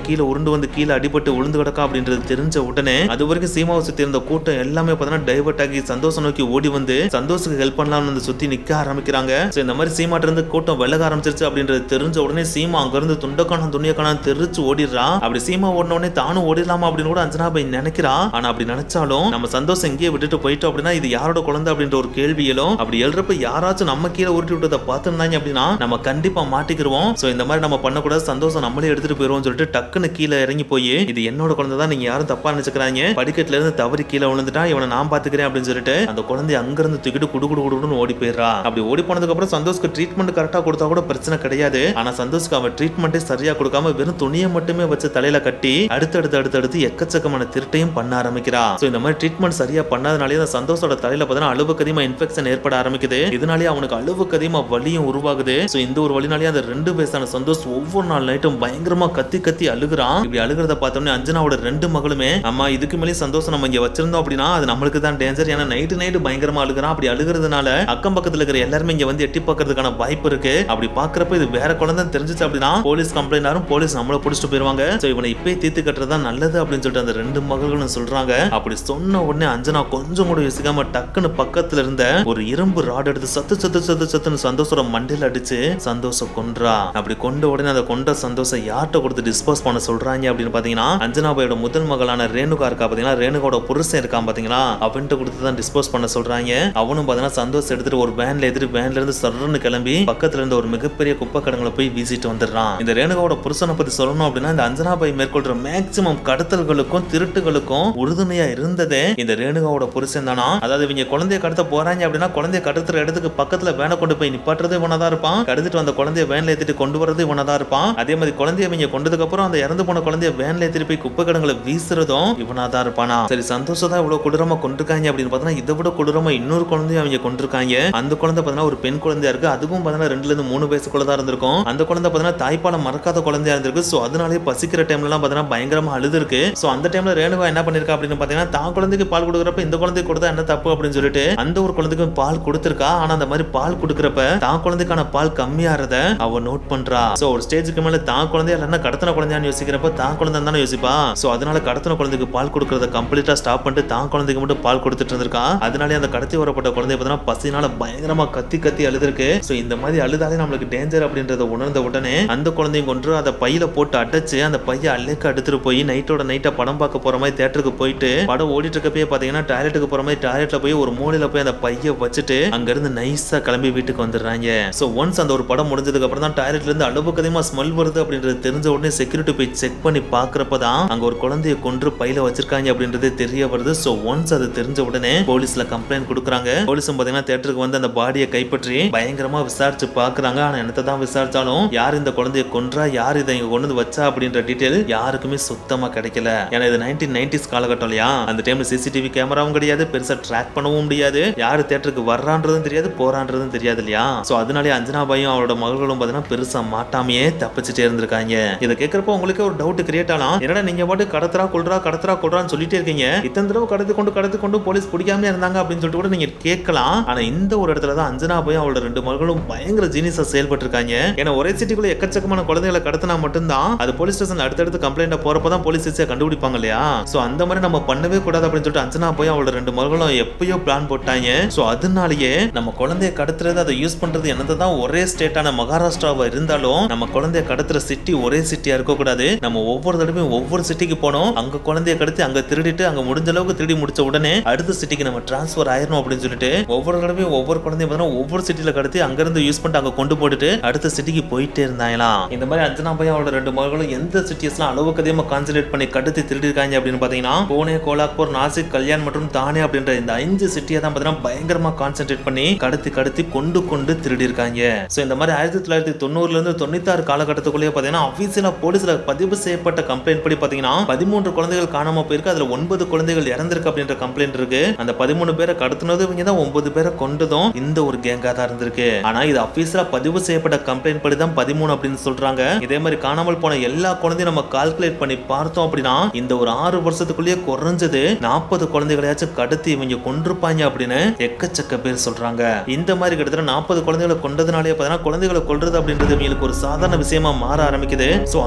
கீழே உருண்டு வந்து கீழே அடிபட்டு விழுந்து கிடக்கா அப்படின்றது தெரிஞ்ச உடனே அது வரைக்கும் சீமாவை சுத்தி இருந்த கூட்டம் எல்லாமே பார்த்தீங்கன்னா டைவர்ட் ஆகி சந்தோஷம் நோக்கி ஓடி வந்து சந்தோஷுக்கு ஹெல்ப் பண்ணலாம்னு வந்து சுத்தி நிக்க ஆரம்பிக்கிறாங்க சோ இந்த மாதிரி சீமாட்ட இருந்து கூட்டம் விலக ஆரம்பிச்சிருச்சு அப்படின்றது தெரிஞ்ச உடனே சீமா அங்க இருந்து துண்டக்கான துணியக்கான தெரிச்சு ஓடிடுறா அப்படி சீமா ஓடின உடனே தானும் ஓடிடலாமா அப்படின்னு கூட அஞ்சனா பை நினைக்கிறா ஆனா அப்படி நினைச்சாலும் நம்ம சந்தோஷம் இங்கேயே விட்டுட்டு போயிட்டோம் அப்படின்னா இது யாரோட குழந்தை அப்படின்ற ஒரு கேள்வியிலும் அப்படி எழுறப்ப யாராச்சும் நம்ம கீழே உருட்டி விட்டதை பார்த்துருந்தாங்க அப்படின்னா நம்ம கண்டிப்பா மாட்டிக்கிருவோம் சோ இந்த மாதிரி நம்ம பண்ணக்கூடாது சந்தோஷம் நம்மளே எடுத்துட்டு போயிருவோம் சொல்லிட்டு டக்குன்னு கீழே இறங்கி போய் இது என்னோட குழந்தை தான் நீங்க யாரும் தப்பா நினைச்சுக்கிறாங்க படிக்கட்டுல இருந்து தவறி கீழே விழுந்துட்டா இவனை நான் பாத்துக்கிறேன் அப்படின்னு சொல்லிட்டு அந்த குழந்தைய அங்கிருந்து தூக்கிட்டு குடு குடு குடுன்னு ஓடி போயிடுறா அப்படி ஓடி போனதுக்கு அப்புறம் சந்தோஷ்க்கு ட்ரீட்மெண்ட் கரெக்டா கொடுத்தா கூட பிரச்சனை கிடையாது ஆனா சந்தோஷ்க்கு அவன் ட்ரீட்மெண்ட்டே சரியா கொடுக்காம வெறும் துணியை மட்டுமே வச்சு தலையில கட்டி அடுத்தடுத்து அடுத்தடுத்து எக்கச்சக்கமான திருட்டையும் பண்ண ஆரம்பிக்கிறா சோ இந்த மாதிரி ட்ரீட்மெண்ட் சரியா பண்ணாதனாலே அந்த சந்தோஷோட தலையில பார்த்தீங்கன்னா அளவுக்கு அதிகமா இன்ஃபெக்ஷன் ஏற்பட ஆரம்பிக்குது இதனாலே அவனுக்கு அளவுக்கு அதிகமா வலியும் உருவாகுது சோ இந்த ஒரு வழினாலே அந்த ரெண்டு வயசான சந்தோஷ் ஒவ்வொரு நாள் நைட்டும் பயங்கரமா கத்தி கத்தி அழுகுறான் இப்படி அழுகிறத பார்த்தோம்னே அஞ்சனாவோட ரெண்டு மகளுமே அம்மா இதுக்கு மேலே சந்தோஷம் நம்ம இங்க வச்சிருந்தோம் அப்படின்னா அது நம்மளுக்கு தான் டேஞ்சர் ஏன்னா நைட்டு நைட்டு பயங்கரமா அழுகுறான் அப்படி அழுகிறதுனால அக்கம் பக்கத்துல இருக்கிற எல்லாருமே இங்க வந்து எட்டி பார்க்கறதுக்கான வாய்ப்பு இருக்கு அப்படி பாக்குறப்ப இது வேற குழந்தை தெரிஞ்சுச்சு அப்படின்னா போலீஸ் கம்ப்ளைண்ட் ஆகும் போலீஸ் நம்மள புடிச்சிட்டு போயிருவாங்க சோ இவனை இப்பே தீர்த்து கட்டுறது தான் நல்லது அப்படின்னு சொல்லிட்டு அந்த ரெண்டு மகள்களும் சொல்றாங்க அப்படி சொன்ன உடனே அஞ்சனா கொஞ்சம் கூட யோசிக்காம டக்குன்னு பக்கத்துல இருந்த ஒரு இரும்பு ராட் எடுத்து சத்து சத்து சத்து சத்துன்னு சந்தோஷோட மண்டையில அடிச்சு சந்தோஷம் கொன்றா அப்படி கொண்ட உடனே அந்த கொண்ட சந்தோஷம் யார்கிட்ட கொடுத்து டிஸ்போஸ் பண்ண சொல்றாங்க அப்படின்னு பாத்தீங்கன்னா அஞ்சனாபாயோட முதல் மகளான ரேணுகா இருக்கா பாத்தீங்கன்னா ரேணுகாவோட புருஷன் இருக்கான் பாத்தீங்களா அவன்கிட்ட கொடுத்து தான் டிஸ்போஸ் பண்ண சொல்றாங்க அவனும் பாத்தீங்கன்னா சந்தோஷம் எடுத்துட்டு ஒரு வேன்ல எதிர்த்து வேன்ல இருந்து சர்ன்னு கிளம்பி பக்கத்துல இருந்த ஒரு மிகப்பெரிய குப்பை கடங்களை போய் வீசிட்டு வந்துடுறான் இந்த ரேணுகாவோட புருஷனை பத்தி சொல்லணும் அப்படின்னா இந்த அஞ்சனாபாய் மேற்கொள்ற மேக்சிமம் கடத்தல்களுக்கும் திருட்டுகளுக்கும் உறுதுணையா இருந்ததே இந்த ரேணுகாவோட புருஷன் தானா அதாவது இவங்க குழந்தைய கடத்த போறாங்க அப்படின்னா குழந்தைய கடத்துற இடத்துக்கு பக்கத்துல வேனை கொண்டு போய் நிப்பாட்டுறது இவனதான் இருப்பான் கடத்திட்டு வந்த குழந்தைய வேன்ல ஏத்திட்டு கொண்டு வரது இவனதான் இருப்பான் அதே மாதிரி குழந்தைய இவங்க கொண்டதுக்கு அப்புறம் அந்த இறந்து போன குழந்தைய வேன்ல ஏத்திட்டு போய் குப்பை கடங்களை வீசுறதும் இவனாதான் இருப்பானா சரி சந்தோஷம் தான் இவ்வளவு கொடூரமா கொண்டிருக்காங்க அப்படின்னு பார்த்தோன்னா இதை விட கொடூரமா இன்னொரு குழந்தைய அவங்க கொண்டிருக்காங்க அந்த குழந்தை பார்த்தீங்கன்னா ஒரு பெண் குழந்தையா இருக்கு அதுவும் பார்த்தீங்கன்னா ரெண்டுல இருந்து மூணு வயசுக்குள்ள தான் இருந்திருக்கும் அந்த குழந்தை பார்த்தீங்கன்னா தாய்ப்பாலை மறக்காத குழந்தையா இருந்திருக்கு சோ அதனாலே பசிக்கிற டைம்ல எல்லாம் பார்த்தீங்கன்னா பயங்கரமா அழுது இருக்கு சோ அந்த டைம்ல ரேணுகா என்ன பண்ணிருக்கா அப்படின்னு பாத்தீங்கன்னா தான் குழந்தைக்கு பால் கொடுக்குறப்ப இந்த குழந்தைக்கு கொடுத்தா என்ன தப்பு அப்படின்னு சொல்லிட்டு அந்த ஒரு குழந்தைக்கு பால் கொடுத்திருக்கா ஆனா அந்த மாதிரி பால் கொடுக்கறப்ப தான் குழந்தைக்கான பால் கம்மியாறத அவ நோட் பண்றா சோ ஒரு ஸ்டேஜுக்கு மேல தான் குழந்தைய இல்லைன்னா கடத்தின குழந்தையான்னு யோசிக்கிறப்ப தான் குழந்தை தானே யோசிப்பா சோ அதனால கடத்தின குழந்தைக்கு பால் கொடுக்கறத கம்ப்ளீட்டா ஸ்டாப் பண்ணிட்டு தான் குழந்தைக்கு மட்டும் பால் கொடுத்துட்டு இருந்திருக்கா அதனாலே அந்த கடத்தி வரப்பட்ட குழந்தை பார்த்தீங்கன்னா பசினால பயங்கரமா கத்தி கத்தி அழுதுருக்கு சோ இந்த மாதிரி அழுதாலே நம்மளுக்கு டேஞ்சர் அப்படின்றத உணர்ந்த உடனே அந்த குழந்தையும் கொன்று அதை பையில போட்டு அடைச்சு அந்த பைய அள்ளைக்கு எடுத்துட்டு போய் நைட்டோட நைட்டா படம் பார்க்க போற மாதிரி தேட்டருக்கு போயிட்டு படம் ஓடிட்டு இருக்கப்பயே பாத்தீங்கன்னா டாய்லெட்டுக்கு போற மாதிரி டாய்லெட்ல போய் ஒரு மூலையில போய் அந்த பைய வச்சுட்டு அங்க இருந்து நைஸா கிளம்பி வீட்டுக்கு வந்துடுறாங்க சோ ஒன்ஸ் அந்த ஒரு படம் முடிஞ்சதுக்கு அப்புறம் தான் டாய்லெட்ல இருந்து அளவுக்கு அதிகமா ஸ்மெல் வருது அப்படின்றது தெரிஞ்ச உடனே செக்யூரிட்டி போய் செக் பண்ணி பாக்குறப்ப தான் அங்க ஒரு குழந்தைய கொன்று பையில வச்சிருக்காங்க அப்படின்றது தெரிய வருது சோ ஒன்ஸ் அது தெரிஞ்ச உடனே போலீஸ்ல கம்ப்ளைண்ட் கொடுக்குறாங்க போலீஸும் பாத்தீங்கன்னா தேட்டருக்கு வந்து அந்த பாடியை கைப்பற்றி பயங்கரமா விசாரிச்சு பாக்குறாங்க ஆனா என்னத்தை தான் விசாரிச்சாலும் யார் இந்த குழந்தைய கொன்றா யார் இதை இங்க கொண்டு வந்து வச்சா அப்படின்ற டீடைல் யாருக்குமே சுத்தமா கிடைக்கல ஏன்னா இது நைன்டீன் நைன்டிஸ் காலகட்டம் இல்லையா அந்த டைம்ல சிசிடிவி கேமராவும் கிடையாது பெருசா ட்ராக் பண்ணவும் முடியாது யாரு தேட்டருக்கு வர்றான்றதும் தெரியாது போறான்றதும் தெரியாது இல்லையா சோ அதனாலே அஞ்சனா பையும் அவரோட மகள்களும் பாத்தீங்கன்னா பெருசா மாட்டாமையே தப்பிச்சுட்டே இருந்திருக்காங்க இதை கேட்கறப்ப உங்களுக்கு ஒரு டவுட் கிரியேட் ஆகலாம் என்னடா நீங்க பாட்டு கடத்துறா கொள்றா கடத்துறா கொள்றான்னு சொல்லிட்டே இருக்கீங்க இத்தனை தடவை கடத்தி கொண்டு கடத்தி கொண்டு போலீஸ் பிடிக்காம இருந்தாங்க அப்படின்னு சொல்லிட்டு கூட நீங்க கேட்கலாம் ஆனா இந்த ஒரு இடத்துல தான் அஞ்சனா பையும் அவளோட ரெண்டு மகளும் பயங்கர ஜீனியஸா செயல்பட்டு இருக்காங்க ஏன்னா ஒரே சிட்டிக்குள்ள எக்கச்சக்கமான குழந்தைகளை கடத்தினா மட்டும்தான் அது போலீஸ் ஸ்டேஷன் அடுத்தடுத்து கம்ப்ளைண்ட் போறப்ப தான் போலீஸ் ஈஸியா கண்டுபிடிப்பாங்க இல்லையா சோ அந்த மாதிரி நம்ம பண்ணவே கூடாது அப்படின்னு சொல்லிட்டு அஞ்சனா போய் அவளோட ரெண்டு மகளும் எப்பயோ பிளான் போட்டாங்க சோ அதனாலயே நம்ம குழந்தைய கடத்துறது அதை யூஸ் பண்றது என்னதான் ஒரே ஸ்டேட்டான மகாராஷ்டிராவா இருந்தாலும் நம்ம குழந்தைய கடத்துற சிட்டி ஒரே சிட்டியா இருக்க கூடாது நம்ம ஒவ்வொரு தடவையும் ஒவ்வொரு சிட்டிக்கு போனோம் அங்க குழந்தைய கடத்தி அங்க திருடிட்டு அங்க முடிஞ்ச அளவுக்கு திருடி முடிச்ச உடனே அடுத்த சிட்டிக்கு நம்ம டிரான்ஸ்ஃபர் ஆயிரணும் அப்படின்னு சொல்லிட்டு ஒவ்வொரு தடவையும் ஒவ்வொரு குழந்தைய பார்த்தீங்கன்னா ஒவ்வொரு சிட்டில கடத்தி அங்க இருந்து யூஸ் பண்ணிட்டு அங்க கொண்டு போட்டுட்டு அடுத்த சிட்டிக்கு போயிட்டே இருந்தாங்களாம் இந்த மாதிரி அஞ்சனா பையன் அவளோட ரெண்டு மகளும் எந்த சிட்டிஸ்லாம் அளவுக்கு அதிகமா கான்சென்ட்ரேட் பண்ணி கடத்தி திருடி இருக்காங்க அப்படின்னு பாத்தீங்கன்னா புனே கோலாப்பூர் நாசிக் கல்யாண் மற்றும் தானே அப்படின்ற இந்த அஞ்சு சிட்டியை தான் பாத்தீங்கன்னா பயங்கரமா கான்சென்ட்ரேட் பண்ணி கடத்தி கடத்தி கொண்டு கொண்டு திருடி இருக்காங்க சோ இந்த மாதிரி ஆயிரத்தி தொள்ளாயிரத்தி தொண்ணூறுல இருந்து தொண்ணூத்தாறு காலகட்டத்துக்குள்ளேயே பாத்தீங்கன்னா அபிஷியலா போலீஸ்ல பதிவு செய்யப்பட்ட கம்ப்ளைண்ட் படி பாத்தீங்கன்னா பதிமூன்று குழந்தைகள் காணாம போயிருக்கு அதுல ஒன்பது குழந்தைகள் இறந்திருக்கு அப்படின்ற கம்ப்ளைண்ட் இருக்கு அந்த பதிமூணு பேரை கடத்தினது இவங்க தான் ஒன்பது பேரை கொண்டதும் இந்த ஒரு கேங்கா தான் இருந்திருக்கு ஆனா இது அபிஷியலா பதிவு செய்யப்பட்ட கம்ப்ளைண்ட் படி தான் பதிமூணு அப்படின்னு சொல்றாங்க இதே மாதிரி காணாமல் போன எல்லா குழந்தையும் நம்ம கால்குலேட் பண்ணி பார்த்தோம் அப்படின்னா இந்த ஒரு ஆறு வருஷத்துக்குள்ளேயே குறைஞ்சது நாற்பது குழந்தைகளையாச்சும் கடத்தி இவங்க கொண்டிருப்பாங்க அப்படின்னு எக்கச்சக்க பேர் சொல்றாங்க இந்த மாதிரி கிட்டத்தட்ட நாற்பது குழந்தைகளை கொண்டதுனாலே பார்த்தீங்கன்னா குழந்தைகளை கொல்றது அப்படின்றது இவங்களுக்கு ஒரு சாதாரண விஷயமா மாற ஆரம்பிக்குது சோ அந்த ஒரு டைம்ல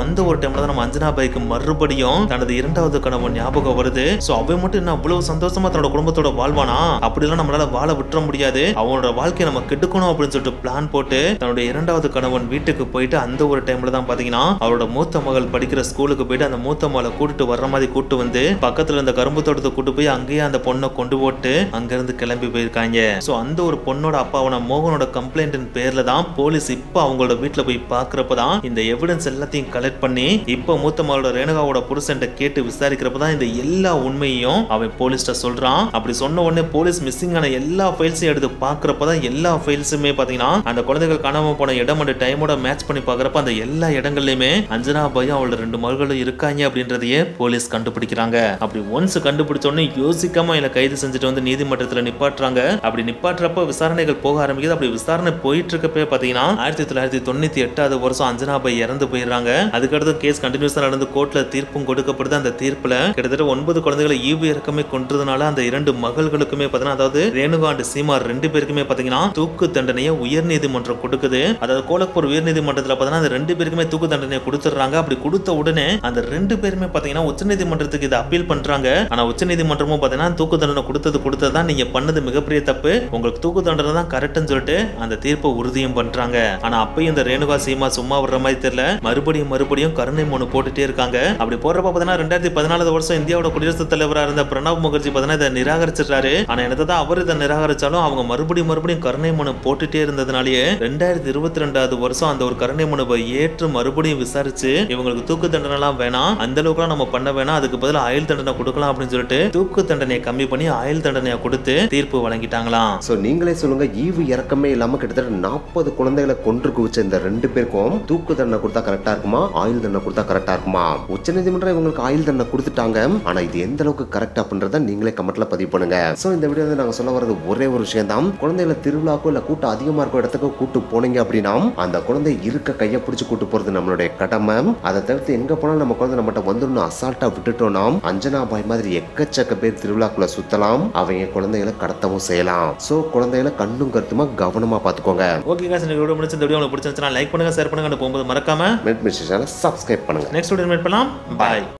டைம்ல தான் நம்ம அஞ்சனா பைக்கு மறுபடியும் தனது இரண்டாவது கணவன் ஞாபகம் வருது சோ அவன் மட்டும் என்ன அவ்வளவு சந்தோஷமா தன்னோட குடும்பத்தோட வாழ்வானா அப்படிலாம் நம்மளால வாழ விட்டுற முடியாது அவனோட வாழ்க்கையை நம்ம கெடுக்கணும் அப்படின்னு சொல்லிட்டு பிளான் போட்டு தன்னுடைய இரண்டாவது கணவன் வீட்டுக்கு போயிட்டு அந்த ஒரு டைம்ல தான் பாத்தீங்கன்னா அவரோட மூத்த மகள் படிக்கிற ஸ்கூலுக்கு போயிட்டு அந்த மூத்த மகளை கூட்டிட்டு வர்ற மாதிரி கூட்டு வந்து பக்கத்துல இருந்த கரும்பு தோட்டத்தை கூட்டு போய் அங்கேயே அந்த பொண்ணை கொண்டு போட்டு அங்க இருந்து கிளம்பி போயிருக்காங்க சோ அந்த ஒரு பொண்ணோட அப்பாவன மோகனோட கம்ப்ளைண்டின் பேர்ல தான் போலீஸ் இப்ப அவங்களோட வீட்டுல போய் பாக்குறப்ப தான் இந்த எவிடன்ஸ் எல்லாத்தையும் கலெக்ட் பண்ணி இப்ப மூத்த மகளோட ரேணுகாவோட புருஷன்ட்ட கேட்டு விசாரிக்கிறப்ப தான் இந்த எல்லா உண்மையையும் அவன் போலீஸ்ட்ட சொல்றான் அப்படி சொன்ன உடனே போலீஸ் மிஸ்ஸிங் ஆன எல்லா ஃபைல்ஸையும் எடுத்து பாக்குறப்ப தான் எல்லா ஃபைல்ஸுமே பாத்தீங்கன்னா அந்த குழந்தைகள் காணாம போன இடம் அண்ட் டைமோட மேட்ச் பண்ணி பாக்குறப்ப அந்த எல்லா இடங்கள்லயுமே அஞ்சனா பையும் அவளோட ரெண்டு மகளும் இருக்காங்க அப்படின்றதையே போலீஸ் கண்டுபிடிக்கிறாங்க அப்படி ஒன்ஸ் கண்டுபிடிச்ச உடனே யோசிக்காம இதை கைது செஞ்சுட்டு வந்து நீதிமன்றத்துல நிப்பாட்டுறாங்க அப்படி நிப்பாட்டுறப்ப விசாரணைகள் போக ஆரம்பிக்குது அப்படி விசாரணை போயிட்டு இருக்கப்பே பாத்தீங்கன்னா ஆயிரத்தி தொள்ளாயிரத்தி தொண்ணூத்தி எட்டாவது வருஷம் அஞ்சனா பை இறந்து போயிடுறாங்க அதுக்கடுத்து கேஸ் கண்டினியூஸா நடந்து கோர்ட்ல தீர்ப்பும் கொடுக்கப்படுது அந்த தீர்ப்புல கிட்டத்தட்ட ஒன்பது குழந்தைகளை ஈவு இறக்கமே கொன்றதுனால அந்த இரண்டு மகள்களுக்குமே பாத்தீங்கன்னா அதாவது ரேணுகா அண்ட் சீமா ரெண்டு பேருக்குமே பாத்தீங்கன்னா தூக்கு தண்டனையை உயர் நீதிமன்றம் கொடுக்குது அதாவது கோலக்பூர் உயர் நீதிமன்றத்துல பாத்தீங்கன்னா அந்த ரெண்டு பேருக்குமே தூக்கு தண்டனையை கொடுத்துறாங்க அப்படி கொடுத்த உடனே அந்த ரெண்டு பேருமே பாத்தீங்கன்னா உச்ச நீதிமன்றத்துக்கு இதை அப்பீல் பண்றாங்க ஆனா உச்ச நீதிமன்றமும் பாத்தீங்கன்னா தூக்கு தண்டனை கொடுத்தது கொடுத்தது தான் நீங்க பண்ணது மிகப்பெரிய தப்பு உங்களுக்கு தூக்கு தண்டனை தான் கரெக்ட்னு சொல்லிட்டு அந்த தீர்ப்பை உறுதியும் பண்றாங்க ஆனா அப்பயும் இந்த ரேணுகா சீமா சும்மா விடுற மாதிரி தெரியல மறுபடியும் மறுபடியும் கருணை மனு போட்டுட்டே இருக்காங்க அப்படி போடுறப்ப பாத்தீங்கன்னா ரெண்டாயிரத்தி பதினாலாவது வருஷம் இந்தியாவோட குடியரசுத் தலைவரா இருந்த பிரணாப் முகர்ஜி பாத்தீங்கன்னா இதை நிராகரிச்சிடுறாரு ஆனா என்னதான் தான் அவர் இதை நிராகரிச்சாலும் அவங்க மறுபடியும் மறுபடியும் கருணை மனு போட்டுட்டே இருந்ததுனாலயே ரெண்டாயிரத்தி இருபத்தி ரெண்டாவது வருஷம் அந்த ஒரு கருணை மனுவை ஏற்று மறுபடியும் விசாரிச்சு இவங்களுக்கு தூக்கு தண்டனை எல்லாம் வேணாம் அந்த அளவுக்குலாம் நம்ம பண்ண வேணாம் அதுக்கு பதிலா ஆயுள் தண்டனை கொடுக்கலாம் அப்படின்னு சொல்லிட்டு தூக்கு தண்டனையை கம்மி பண்ணி ஆயுள் தண்டனையை கொடுத்து தீர்ப்பு வழங்கிட்டாங்களாம் சோ நீங்களே சொல்லுங்க ஈவு இறக்கமே இல்லாம கிட்டத்தட்ட நாற்பது குழந்தைகளை கொன்று குவிச்ச இந்த ரெண்டு பேருக்கும் தூக்கு தண்டனை கொடுத்தா கரெக்டா இருக்குமா ஆயுள் தண்டனை கொடுத்தா கரெக்டா இருக்குமா உச்சநீதிமன்றம் இவங்களுக்கு ஆயுள் தண்டனை கொடுத்துட்டாங்க ஆனா இது எந்த அளவுக்கு கரெக்ட் அப்படின்றத நீங்களே கமெண்ட்ல பதிவு பண்ணுங்க சோ இந்த வீடியோ வந்து நாங்க சொல்ல வர்றது ஒரே ஒரு விஷயம் தான் குழந்தைகளை திருவிழாக்கோ இல்ல கூட்டம் அதிகமா இருக்க இடத்துக்கு கூட்டு போனீங்க அப்படின்னா அந்த குழந்தை இருக்க கையை பிடிச்சு கூட்டு போறது நம்மளுடைய கடமை அதை தவிர்த்து எங்க போனாலும் நம்ம குழந்தை நம்மகிட்ட வந்துடணும் அசால்ட்டா விட்டுட்டோம்னா அஞ்சனா பாய் மாதிரி எக்கச்சக்க பேர் திருவிழாக்குள்ள சுத்தலாம் அவங்க குழந்தைகளை கடத்தவும் செய்யலாம் சோ குழந்தைகளை கண்ணும் கருத்துமா கவனமா பாத்துக்கோங்க ஓகே காசு இந்த வீடியோ முடிச்சு இந்த வீடியோ உங்களுக்கு பிடிச்சிருந்துச்சுன்னா லைக் பண்ணுங்க ஷேர் பண்ணுங்க போகும்போது மறக்காம மெட் மிஷினை சப்ஸ்கிரைப் பண்ணுங்க நெக்ஸ்ட் வீடியோ மீட் பண்ணலாம் பாய்